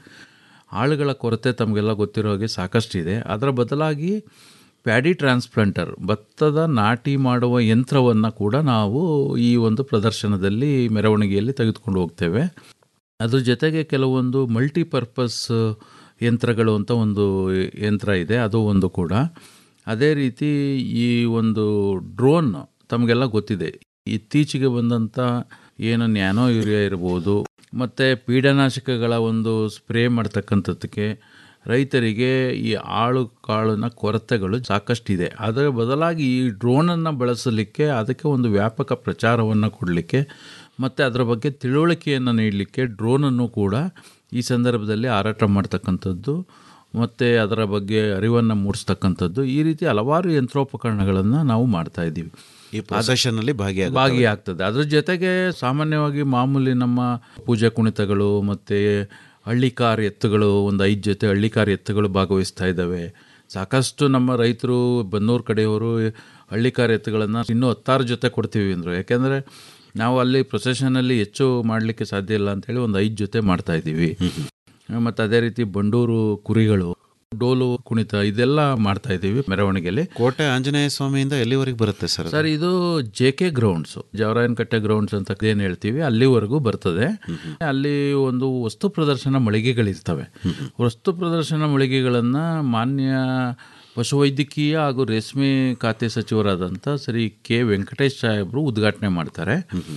[SPEAKER 15] ಆಳುಗಳ ಕೊರತೆ ತಮಗೆಲ್ಲ ಗೊತ್ತಿರೋ ಹಾಗೆ ಸಾಕಷ್ಟಿದೆ ಅದರ ಬದಲಾಗಿ ಪ್ಯಾಡಿ ಟ್ರಾನ್ಸ್ಪ್ಲಾಂಟರ್ ಭತ್ತದ ನಾಟಿ ಮಾಡುವ ಯಂತ್ರವನ್ನು ಕೂಡ ನಾವು ಈ ಒಂದು ಪ್ರದರ್ಶನದಲ್ಲಿ ಮೆರವಣಿಗೆಯಲ್ಲಿ ತೆಗೆದುಕೊಂಡು ಹೋಗ್ತೇವೆ ಅದ್ರ ಜೊತೆಗೆ ಕೆಲವೊಂದು ಮಲ್ಟಿಪರ್ಪಸ್ ಯಂತ್ರಗಳು ಅಂತ ಒಂದು ಯಂತ್ರ ಇದೆ ಅದು ಒಂದು ಕೂಡ ಅದೇ ರೀತಿ ಈ ಒಂದು ಡ್ರೋನ್ ತಮಗೆಲ್ಲ ಗೊತ್ತಿದೆ ಇತ್ತೀಚೆಗೆ ಬಂದಂಥ ಏನು ನ್ಯಾನೋ ಯೂರಿಯಾ ಇರ್ಬೋದು ಮತ್ತು ಪೀಡನಾಶಕಗಳ ಒಂದು ಸ್ಪ್ರೇ ಮಾಡ್ತಕ್ಕಂಥದ್ದಕ್ಕೆ ರೈತರಿಗೆ ಈ ಆಳು ಕಾಳಿನ ಕೊರತೆಗಳು ಸಾಕಷ್ಟಿದೆ ಅದರ ಬದಲಾಗಿ ಈ ಡ್ರೋನನ್ನು ಬಳಸಲಿಕ್ಕೆ ಅದಕ್ಕೆ ಒಂದು ವ್ಯಾಪಕ ಪ್ರಚಾರವನ್ನು ಕೊಡಲಿಕ್ಕೆ ಮತ್ತು ಅದರ ಬಗ್ಗೆ ತಿಳುವಳಿಕೆಯನ್ನು ನೀಡಲಿಕ್ಕೆ ಡ್ರೋನನ್ನು ಕೂಡ ಈ ಸಂದರ್ಭದಲ್ಲಿ ಹಾರಾಟ ಮಾಡ್ತಕ್ಕಂಥದ್ದು ಮತ್ತು ಅದರ ಬಗ್ಗೆ ಅರಿವನ್ನು ಮೂಡಿಸ್ತಕ್ಕಂಥದ್ದು ಈ ರೀತಿ ಹಲವಾರು ಯಂತ್ರೋಪಕರಣಗಳನ್ನು ನಾವು ಮಾಡ್ತಾ ಇದ್ದೀವಿ
[SPEAKER 14] ಈ ಪ್ರೊಸೆಷನ್ನಲ್ಲಿ ಭಾಗಿಯಾಗ
[SPEAKER 15] ಭಾಗಿಯಾಗ್ತದೆ ಅದ್ರ ಜೊತೆಗೆ ಸಾಮಾನ್ಯವಾಗಿ ಮಾಮೂಲಿ ನಮ್ಮ ಪೂಜಾ ಕುಣಿತಗಳು ಮತ್ತು ಹಳ್ಳಿಕಾರ್ ಎತ್ತುಗಳು ಒಂದು ಐದು ಜೊತೆ ಹಳ್ಳಿಕಾರ್ ಎತ್ತುಗಳು ಭಾಗವಹಿಸ್ತಾ ಇದ್ದಾವೆ ಸಾಕಷ್ಟು ನಮ್ಮ ರೈತರು ಬನ್ನೂರು ಕಡೆಯವರು ಹಳ್ಳಿಕಾರ ಎತ್ತುಗಳನ್ನು ಇನ್ನೂ ಹತ್ತಾರು ಜೊತೆ ಕೊಡ್ತೀವಿ ಅಂದರು ಯಾಕೆಂದರೆ ನಾವು ಅಲ್ಲಿ ಪ್ರೊಸೆಷನಲ್ಲಿ ಹೆಚ್ಚು ಮಾಡಲಿಕ್ಕೆ ಸಾಧ್ಯ ಇಲ್ಲ ಅಂತೇಳಿ ಒಂದು ಐದು ಜೊತೆ ಮಾಡ್ತಾ ಇದ್ದೀವಿ ಮತ್ತು ಅದೇ ರೀತಿ ಬಂಡೂರು ಕುರಿಗಳು ಡೋಲು ಕುಣಿತ ಇದೆಲ್ಲ ಮಾಡ್ತಾ ಇದ್ದೀವಿ ಮೆರವಣಿಗೆಯಲ್ಲಿ
[SPEAKER 14] ಕೋಟೆ ಆಂಜನೇಯ ಸ್ವಾಮಿಯಿಂದ ಎಲ್ಲಿವರೆಗೆ ಬರುತ್ತೆ ಸರ್
[SPEAKER 15] ಸರ್ ಇದು J K grounds Javarayanakatte grounds ಅಂತ ಏನು ಹೇಳ್ತೀವಿ ಅಲ್ಲಿವರೆಗೂ ಬರ್ತದೆ ಅಲ್ಲಿ ಒಂದು ವಸ್ತು ಪ್ರದರ್ಶನ ಮಳಿಗೆಗಳಿರ್ತವೆ ವಸ್ತು ಪ್ರದರ್ಶನ ಮಳಿಗೆಗಳನ್ನು ಮಾನ್ಯ ಪಶುವೈದ್ಯಕೀಯ ಹಾಗೂ ರೇಷ್ಮೆ ಖಾತೆ ಸಚಿವರಾದಂಥ ಶ್ರೀ ಕೆ ವೆಂಕಟೇಶ್ ಸಾಹೇಬರು ಉದ್ಘಾಟನೆ ಮಾಡ್ತಾರೆ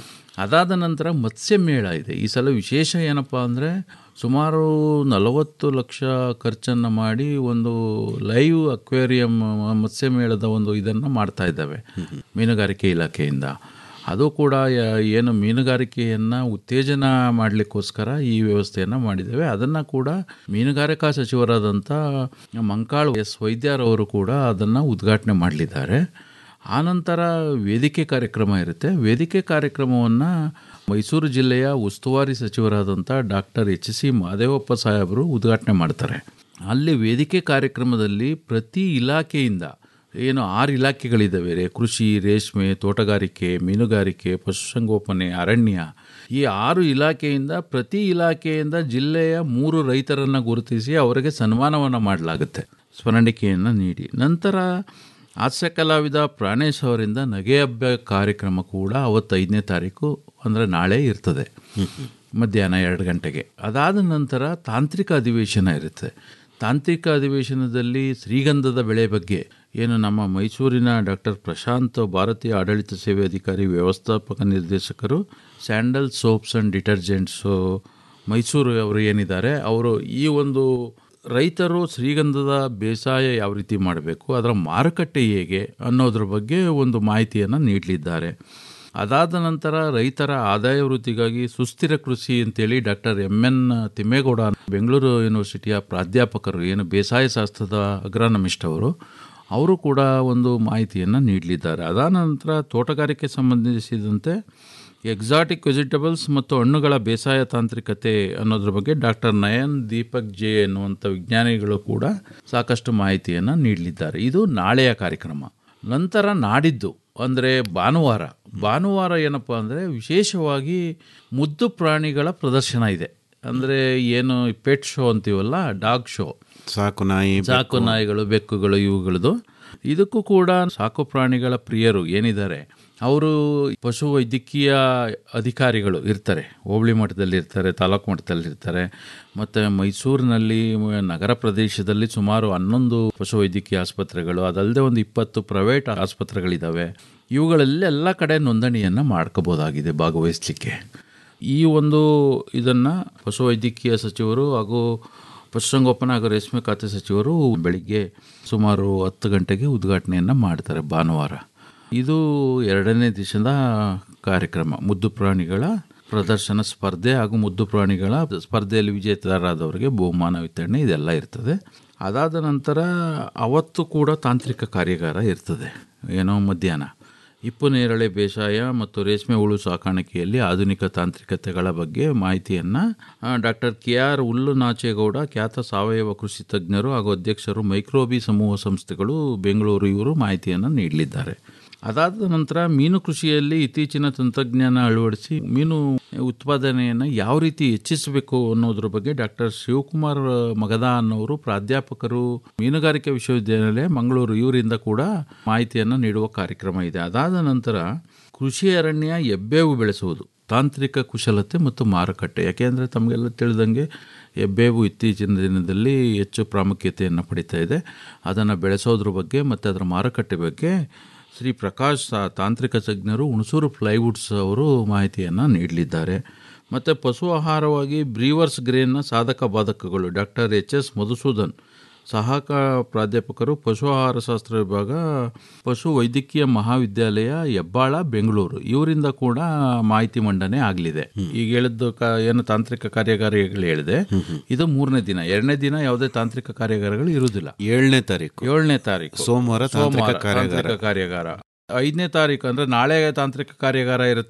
[SPEAKER 15] ಅದಾದ ನಂತರ ಮತ್ಸ್ಯ ಮೇಳ ಇದೆ ಈ ಸಲ ವಿಶೇಷ ಏನಪ್ಪ ಅಂದರೆ ಸುಮಾರು ನಲವತ್ತು ಲಕ್ಷ ಖರ್ಚನ್ನು ಮಾಡಿ ಒಂದು ಲೈವ್ ಅಕ್ವೇರಿಯಂ ಮತ್ಸ್ಯ ಮೇಳದ ಒಂದು ಇದನ್ನು ಮಾಡ್ತಾ ಇದ್ದಾವೆ ಮೀನುಗಾರಿಕೆ ಇಲಾಖೆಯಿಂದ ಅದು ಕೂಡ ಯ- ಏನು ಮೀನುಗಾರಿಕೆಯನ್ನು ಉತ್ತೇಜನ ಮಾಡಲಿಕ್ಕೋಸ್ಕರ ಈ ವ್ಯವಸ್ಥೆಯನ್ನು ಮಾಡಿದ್ದೇವೆ ಅದನ್ನು ಕೂಡ ಮೀನುಗಾರಿಕಾ ಸಚಿವರಾದಂಥ ಮಂಕಾಳು ಎಸ್ ವೈದ್ಯರವರು ಕೂಡ ಅದನ್ನು ಉದ್ಘಾಟನೆ ಮಾಡಲಿದ್ದಾರೆ ಆನಂತರ ವೇದಿಕೆ ಕಾರ್ಯಕ್ರಮ ಇರುತ್ತೆ ವೇದಿಕೆ ಕಾರ್ಯಕ್ರಮವನ್ನು ಮೈಸೂರು ಜಿಲ್ಲೆಯ ಉಸ್ತುವಾರಿ ಸಚಿವರಾದಂಥ ಡಾಕ್ಟರ್ ಎಚ್ ಸಿ ಮಾದೇವಪ್ಪ ಸಾಹೇಬರು ಉದ್ಘಾಟನೆ ಮಾಡ್ತಾರೆ ಅಲ್ಲಿ ವೇದಿಕೆ ಕಾರ್ಯಕ್ರಮದಲ್ಲಿ ಪ್ರತಿ ಇಲಾಖೆಯಿಂದ ಏನು ಆರು ಇಲಾಖೆಗಳಿದ್ದಾವೆ ರೇ ಕೃಷಿ ರೇಷ್ಮೆ ತೋಟಗಾರಿಕೆ ಮೀನುಗಾರಿಕೆ ಪಶುಸಂಗೋಪನೆ ಅರಣ್ಯ ಈ ಆರು ಇಲಾಖೆಯಿಂದ ಪ್ರತಿ ಇಲಾಖೆಯಿಂದ ಜಿಲ್ಲೆಯ ಮೂರು ರೈತರನ್ನು ಗುರುತಿಸಿ ಅವರಿಗೆ ಸನ್ಮಾನವನ್ನು ಮಾಡಲಾಗುತ್ತೆ ಸ್ಮರಣಿಕೆಯನ್ನು ನೀಡಿ ನಂತರ ಹಾಸ್ಯ ಕಲಾವಿದ ಪ್ರಾಣೇಶ್ ಅವರಿಂದ ನಗೆ ಹಬ್ಬ ಕಾರ್ಯಕ್ರಮ ಕೂಡ ಅವತ್ತು ಐದನೇ ತಾರೀಕು ಅಂದರೆ ನಾಳೆ ಇರ್ತದೆ ಮಧ್ಯಾಹ್ನ ಎರಡು ಗಂಟೆಗೆ ಅದಾದ ನಂತರ ತಾಂತ್ರಿಕ ಅಧಿವೇಶನ ಇರುತ್ತೆ ತಾಂತ್ರಿಕ ಅಧಿವೇಶನದಲ್ಲಿ ಶ್ರೀಗಂಧದ ಬೆಳೆ ಬಗ್ಗೆ ಏನು ನಮ್ಮ ಮೈಸೂರಿನ ಡಾಕ್ಟರ್ ಪ್ರಶಾಂತ್ ಭಾರತೀಯ ಆಡಳಿತ ಸೇವೆ ಅಧಿಕಾರಿ ವ್ಯವಸ್ಥಾಪಕ ನಿರ್ದೇಶಕರು sandal soaps and detergents Mysuru ಅವರು ಏನಿದ್ದಾರೆ ಅವರು ಈ ಒಂದು ರೈತರು ಶ್ರೀಗಂಧದ ಬೇಸಾಯ ಯಾವ ರೀತಿ ಮಾಡಬೇಕು ಅದರ ಮಾರುಕಟ್ಟೆ ಹೇಗೆ ಅನ್ನೋದ್ರ ಬಗ್ಗೆ ಒಂದು ಮಾಹಿತಿಯನ್ನು ನೀಡಲಿದ್ದಾರೆ ಅದಾದ ನಂತರ ರೈತರ ಆದಾಯ ವೃದ್ಧಿಗಾಗಿ ಸುಸ್ಥಿರ ಕೃಷಿ ಅಂತೇಳಿ doctor M N Thimmegowda Bengaluru ಯೂನಿವರ್ಸಿಟಿಯ ಪ್ರಾಧ್ಯಾಪಕರು ಏನು ಬೇಸಾಯ ಶಾಸ್ತ್ರದ ಅಗ್ರಾನಮಿಸ್ಟ್ ಅವರು ಅವರು ಕೂಡ ಒಂದು ಮಾಹಿತಿಯನ್ನು ನೀಡಲಿದ್ದಾರೆ ಅದಾದ ನಂತರ ತೋಟಗಾರಿಕೆ ಸಂಬಂಧಿಸಿದಂತೆ ಎಕ್ಸಾಟಿಕ್ ವೆಜಿಟಬಲ್ಸ್ ಮತ್ತು ಹಣ್ಣುಗಳ ಬೇಸಾಯ ತಾಂತ್ರಿಕತೆ ಅನ್ನೋದ್ರ ಬಗ್ಗೆ ಡಾಕ್ಟರ್ ನಯನ್ ದೀಪಕ್ ಜೆ ಎನ್ನುವಂಥ ವಿಜ್ಞಾನಿಗಳು ಕೂಡ ಸಾಕಷ್ಟು ಮಾಹಿತಿಯನ್ನು ನೀಡಲಿದ್ದಾರೆ ಇದು ನಾಳೆಯ ಕಾರ್ಯಕ್ರಮ ನಂತರ ನಾಡಿದ್ದು ಅಂದರೆ ಭಾನುವಾರ ಭಾನುವಾರ ಏನಪ್ಪ ಅಂದರೆ ವಿಶೇಷವಾಗಿ ಮುದ್ದು ಪ್ರಾಣಿಗಳ ಪ್ರದರ್ಶನ ಇದೆ ಅಂದರೆ ಏನು ಪೆಟ್ ಶೋ ಅಂತೀವಲ್ಲ ಡಾಗ್ ಶೋ
[SPEAKER 14] ಸಾಕು ನಾಯಿ
[SPEAKER 15] ಸಾಕು ನಾಯಿಗಳು ಬೆಕ್ಕುಗಳು ಇವುಗಳದು ಇದಕ್ಕೂ ಕೂಡ ಸಾಕು ಪ್ರಾಣಿಗಳ ಪ್ರಿಯರು ಏನಿದ್ದಾರೆ ಅವರು ಪಶು ವೈದ್ಯಕೀಯ ಅಧಿಕಾರಿಗಳು ಇರ್ತಾರೆ ಹೋಬಳಿ ಮಟ್ಟದಲ್ಲಿ ಇರ್ತಾರೆ ತಾಲೂಕು ಮಟ್ಟದಲ್ಲಿ ಇರ್ತಾರೆ ಮತ್ತು ಮೈಸೂರಿನಲ್ಲಿ ನಗರ ಪ್ರದೇಶದಲ್ಲಿ ಸುಮಾರು ಹನ್ನೊಂದು ಪಶು ವೈದ್ಯಕೀಯ ಆಸ್ಪತ್ರೆಗಳು ಅದಲ್ಲದೆ ಒಂದು ಇಪ್ಪತ್ತು ಪ್ರೈವೇಟ್ ಆಸ್ಪತ್ರೆಗಳಿದ್ದಾವೆ ಇವುಗಳಲ್ಲಿ ಎಲ್ಲ ಕಡೆ ನೋಂದಣಿಯನ್ನು ಮಾಡ್ಕೋಬೋದಾಗಿದೆ ಭಾಗವಹಿಸಲಿಕ್ಕೆ ಈ ಒಂದು ಇದನ್ನು ಪಶುವೈದ್ಯಕೀಯ ಸಚಿವರು ಹಾಗೂ ಪಶುಸಂಗೋಪನಾ ಹಾಗೂ ರೇಷ್ಮೆ ಖಾತೆ ಸಚಿವರು ಬೆಳಿಗ್ಗೆ ಸುಮಾರು ಹತ್ತು ಗಂಟೆಗೆ ಉದ್ಘಾಟನೆಯನ್ನು ಮಾಡ್ತಾರೆ ಭಾನುವಾರ ಇದು ಎರಡನೇ ದಿವಸದ ಕಾರ್ಯಕ್ರಮ ಮುದ್ದು ಪ್ರಾಣಿಗಳ ಪ್ರದರ್ಶನ ಸ್ಪರ್ಧೆ ಹಾಗೂ ಮುದ್ದು ಪ್ರಾಣಿಗಳ ಸ್ಪರ್ಧೆಯಲ್ಲಿ ವಿಜೇತರಾದವರಿಗೆ ಬಹುಮಾನ ವಿತರಣೆ ಇದೆಲ್ಲ ಇರ್ತದೆ ಅದಾದ ನಂತರ ಅವತ್ತು ಕೂಡ ತಾಂತ್ರಿಕ ಕಾರ್ಯಾಗಾರ ಇರ್ತದೆ ಏನೋ ಮಧ್ಯಾಹ್ನ ಇಪ್ಪು ನೇರಳೆ ಬೇಸಾಯ ಮತ್ತು ರೇಷ್ಮೆ ಹುಳು ಸಾಕಾಣಿಕೆಯಲ್ಲಿ ಆಧುನಿಕ ತಾಂತ್ರಿಕತೆಗಳ ಬಗ್ಗೆ ಮಾಹಿತಿಯನ್ನು ಡಾಕ್ಟರ್ ಕೆ ಆರ್ ಹುಲ್ಲು ನಾಚೇಗೌಡ ಖ್ಯಾತ ಸಾವಯವ ಕೃಷಿ ತಜ್ಞರು ಹಾಗೂ ಅಧ್ಯಕ್ಷರು ಮೈಕ್ರೋಬಿ ಸಮೂಹ ಸಂಸ್ಥೆಗಳು ಬೆಂಗಳೂರು ಇವರು ಮಾಹಿತಿಯನ್ನು ನೀಡಲಿದ್ದಾರೆ ಅದಾದ ನಂತರ ಮೀನು ಕೃಷಿಯಲ್ಲಿ ಇತ್ತೀಚಿನ ತಂತ್ರಜ್ಞಾನ ಅಳವಡಿಸಿ ಮೀನು ಉತ್ಪಾದನೆಯನ್ನು ಯಾವ ರೀತಿ ಹೆಚ್ಚಿಸಬೇಕು ಅನ್ನೋದ್ರ ಬಗ್ಗೆ ಡಾಕ್ಟರ್ ಶಿವಕುಮಾರ್ ಮಗದ ಅನ್ನೋರು ಪ್ರಾಧ್ಯಾಪಕರು ಮೀನುಗಾರಿಕೆ ವಿಶ್ವವಿದ್ಯಾನಿಲಯ ಮಂಗಳೂರು ಇವರಿಂದ ಕೂಡ ಮಾಹಿತಿಯನ್ನು ನೀಡುವ ಕಾರ್ಯಕ್ರಮ ಇದೆ ಅದಾದ ನಂತರ ಕೃಷಿ ಅರಣ್ಯ ಎಬ್ಬೇವು ಬೆಳೆಸುವುದು ತಾಂತ್ರಿಕ ಕುಶಲತೆ ಮತ್ತು ಮಾರುಕಟ್ಟೆ ಯಾಕೆಂದರೆ ತಮಗೆಲ್ಲ ತಿಳಿದಂಗೆ ಎಬ್ಬೇವು ಇತ್ತೀಚಿನ ದಿನದಲ್ಲಿ ಹೆಚ್ಚು ಪ್ರಾಮುಖ್ಯತೆಯನ್ನು ಪಡಿತಾ ಇದೆ ಅದನ್ನು ಬೆಳೆಸೋದ್ರ ಬಗ್ಗೆ ಮತ್ತು ಅದರ ಮಾರುಕಟ್ಟೆ ಬಗ್ಗೆ ಶ್ರೀ ಪ್ರಕಾಶ್ ಸಾ- ತಾಂತ್ರಿಕ ತಜ್ಞರು ಹುಣಸೂರು ಪ್ಲೈವುಡ್ಸ್ ಅವರು ಮಾಹಿತಿಯನ್ನು ನೀಡಲಿದ್ದಾರೆ ಮತ್ತು ಪಶು ಆಹಾರವಾಗಿ ಬ್ರೀವರ್ಸ್ ಗ್ರೇನ್ನ ಸಾಧಕ ಬಾಧಕಗಳು ಡಾಕ್ಟರ್ ಎಚ್ ಎಸ್ ಮಧುಸೂದನ್ ಸಹಾಯಕ ಪ್ರಾಧ್ಯಾಪಕರು ಪಶು ಆಹಾರ ಶಾಸ್ತ್ರ ವಿಭಾಗ ಪಶು ವೈದ್ಯಕೀಯ ಮಹಾವಿದ್ಯಾಲಯ ಹೆಬ್ಬಾಳ ಬೆಂಗಳೂರು ಇವರಿಂದ ಕೂಡ ಮಾಹಿತಿ ಮಂಡನೆ ಆಗಲಿದೆ ಈಗ ಹೇಳಿದ್ದು ಕ ಏನು ತಾಂತ್ರಿಕ ಕಾರ್ಯಾಗಾರಗಳು ಹೇಳಿದೆ ಇದು ಮೂರನೇ ದಿನ ಎರಡನೇ ದಿನ ಯಾವುದೇ ತಾಂತ್ರಿಕ ಕಾರ್ಯಾಗಾರಗಳು ಇರುವುದಿಲ್ಲ
[SPEAKER 14] ಏಳನೇ ತಾರೀಕು
[SPEAKER 15] ಏಳನೇ ತಾರೀಕು
[SPEAKER 14] ಸೋಮವಾರ ತಾಂತ್ರಿಕ
[SPEAKER 15] ಸೋಮವಾರ
[SPEAKER 14] ಕಾರ್ಯಾಗಾರ.
[SPEAKER 15] ತಾಂತ್ರಿಕ ಕಾರ್ಯಾಗಾರ ಐದನೇ ತಾರೀಕು ಅಂದರೆ ನಾಳೆ ತಾಂತ್ರಿಕ ಕಾರ್ಯಾಗಾರ ಇರುತ್ತೆ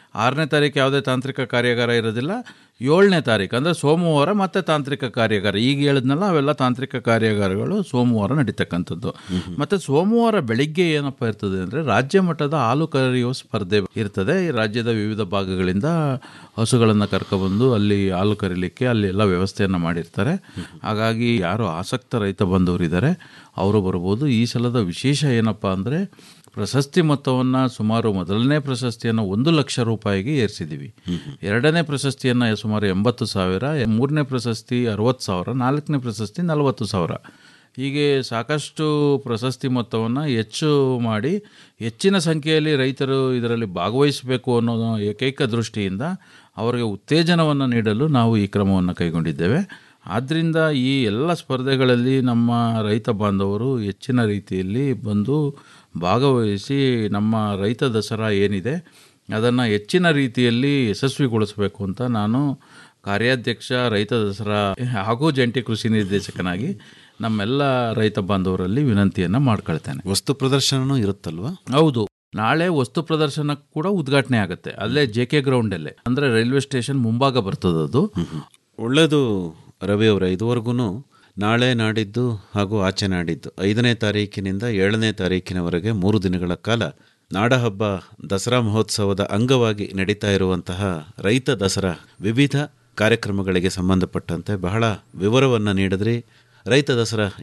[SPEAKER 15] ಆರನೇ ತಾರೀಕು ಯಾವುದೇ ತಾಂತ್ರಿಕ ಕಾರ್ಯಾಗಾರ ಇರೋದಿಲ್ಲ ಏಳನೇ ತಾರೀಕು ಅಂದರೆ ಸೋಮವಾರ ಮತ್ತು ತಾಂತ್ರಿಕ ಕಾರ್ಯಾಗಾರ ಈಗ ಹೇಳಿದ್ನಲ್ಲ ಅವೆಲ್ಲ ತಾಂತ್ರಿಕ ಕಾರ್ಯಾಗಾರಗಳು ಸೋಮವಾರ ನಡೀತಕ್ಕಂಥದ್ದು ಮತ್ತು ಸೋಮವಾರ ಬೆಳಿಗ್ಗೆ ಏನಪ್ಪ ಇರ್ತದೆ ಅಂದರೆ ರಾಜ್ಯ ಮಟ್ಟದ ಹಾಲು ಕರೆಯುವ ಸ್ಪರ್ಧೆ ಇರ್ತದೆ ಈ ರಾಜ್ಯದ ವಿವಿಧ ಭಾಗಗಳಿಂದ ಹಸುಗಳನ್ನು ಕರ್ಕೊಬಂದು ಅಲ್ಲಿ ಹಾಲು ಕರೀಲಿಕ್ಕೆ ಅಲ್ಲಿ ಎಲ್ಲ ವ್ಯವಸ್ಥೆಯನ್ನು ಮಾಡಿರ್ತಾರೆ ಹಾಗಾಗಿ ಯಾರು ಆಸಕ್ತ ರೈತ ಬಂದವರಿದ್ದಾರೆ ಅವರು ಬರ್ಬೋದು ಈ ಸಲದ ವಿಶೇಷ ಏನಪ್ಪ ಅಂದರೆ ಪ್ರಶಸ್ತಿ ಮೊತ್ತವನ್ನು ಸುಮಾರು ಮೊದಲನೇ ಪ್ರಶಸ್ತಿಯನ್ನು ಒಂದು ಲಕ್ಷ ರೂಪಾಯಿಗೆ ಏರಿಸಿದ್ದೀವಿ ಎರಡನೇ ಪ್ರಶಸ್ತಿಯನ್ನು ಸುಮಾರು ಎಂಬತ್ತು ಸಾವಿರ ಮೂರನೇ ಪ್ರಶಸ್ತಿ ಅರವತ್ತು ಸಾವಿರ ನಾಲ್ಕನೇ ಪ್ರಶಸ್ತಿ ನಲವತ್ತು ಸಾವಿರ ಹೀಗೆ ಸಾಕಷ್ಟು ಪ್ರಶಸ್ತಿ ಮೊತ್ತವನ್ನು ಹೆಚ್ಚು ಮಾಡಿ ಹೆಚ್ಚಿನ ಸಂಖ್ಯೆಯಲ್ಲಿ ರೈತರು ಇದರಲ್ಲಿ ಭಾಗವಹಿಸಬೇಕು ಅನ್ನೋ ಏಕೈಕ ದೃಷ್ಟಿಯಿಂದ ಅವರಿಗೆ ಉತ್ತೇಜನವನ್ನು ನೀಡಲು ನಾವು ಈ ಕ್ರಮವನ್ನು ಕೈಗೊಂಡಿದ್ದೇವೆ ಆದ್ದರಿಂದ ಈ ಎಲ್ಲ ಸ್ಪರ್ಧೆಗಳಲ್ಲಿ ನಮ್ಮ ರೈತ ಬಾಂಧವರು ಹೆಚ್ಚಿನ ರೀತಿಯಲ್ಲಿ ಬಂದು ಭಾಗವಹಿಸಿ ನಮ್ಮ ರೈತ ದಸರಾ ಏನಿದೆ ಅದನ್ನು ಹೆಚ್ಚಿನ ರೀತಿಯಲ್ಲಿ ಯಶಸ್ವಿಗೊಳಿಸಬೇಕು ಅಂತ ನಾನು ಕಾರ್ಯಾಧ್ಯಕ್ಷ ರೈತ ದಸರಾ ಹಾಗೂ ಜಂಟಿ ಕೃಷಿ ನಿರ್ದೇಶಕನಾಗಿ ನಮ್ಮೆಲ್ಲ ರೈತ ಬಾಂಧವರಲ್ಲಿ ವಿನಂತಿಯನ್ನು ಮಾಡ್ಕೊಳ್ತೇನೆ
[SPEAKER 14] ವಸ್ತು ಪ್ರದರ್ಶನನೂ ಇರುತ್ತಲ್ವಾ
[SPEAKER 15] ಹೌದು ನಾಳೆ ವಸ್ತು ಪ್ರದರ್ಶನ ಕೂಡ ಉದ್ಘಾಟನೆ ಆಗುತ್ತೆ ಅಲ್ಲೇ ಜೆ ಕೆ ಗ್ರೌಂಡಲ್ಲೇ ಅಂದರೆ ರೈಲ್ವೆ ಸ್ಟೇಷನ್ ಮುಂಭಾಗ ಬರ್ತದೆ ಅದು
[SPEAKER 14] ಒಳ್ಳೆಯದು ರವಿ ಅವರ ಇದುವರೆಗೂ ನಾಳೆ ನಾಡಿದ್ದು ಹಾಗೂ ಆಚೆ ನಾಡಿದ್ದು ಐದನೇ ತಾರೀಕಿನಿಂದ ಏಳನೇ ತಾರೀಕಿನವರೆಗೆ ಮೂರು ದಿನಗಳ ಕಾಲ ನಾಡಹಬ್ಬ ದಸರಾ ಮಹೋತ್ಸವದ ಅಂಗವಾಗಿ ನಡೀತಾ ಇರುವಂತಹ ರೈತ ದಸರಾ ವಿವಿಧ ಕಾರ್ಯಕ್ರಮಗಳಿಗೆ ಸಂಬಂಧಪಟ್ಟಂತೆ ಬಹಳ ವಿವರವನ್ನು ನೀಡಿದ್ರಿ ರೈತ ದಸರಾ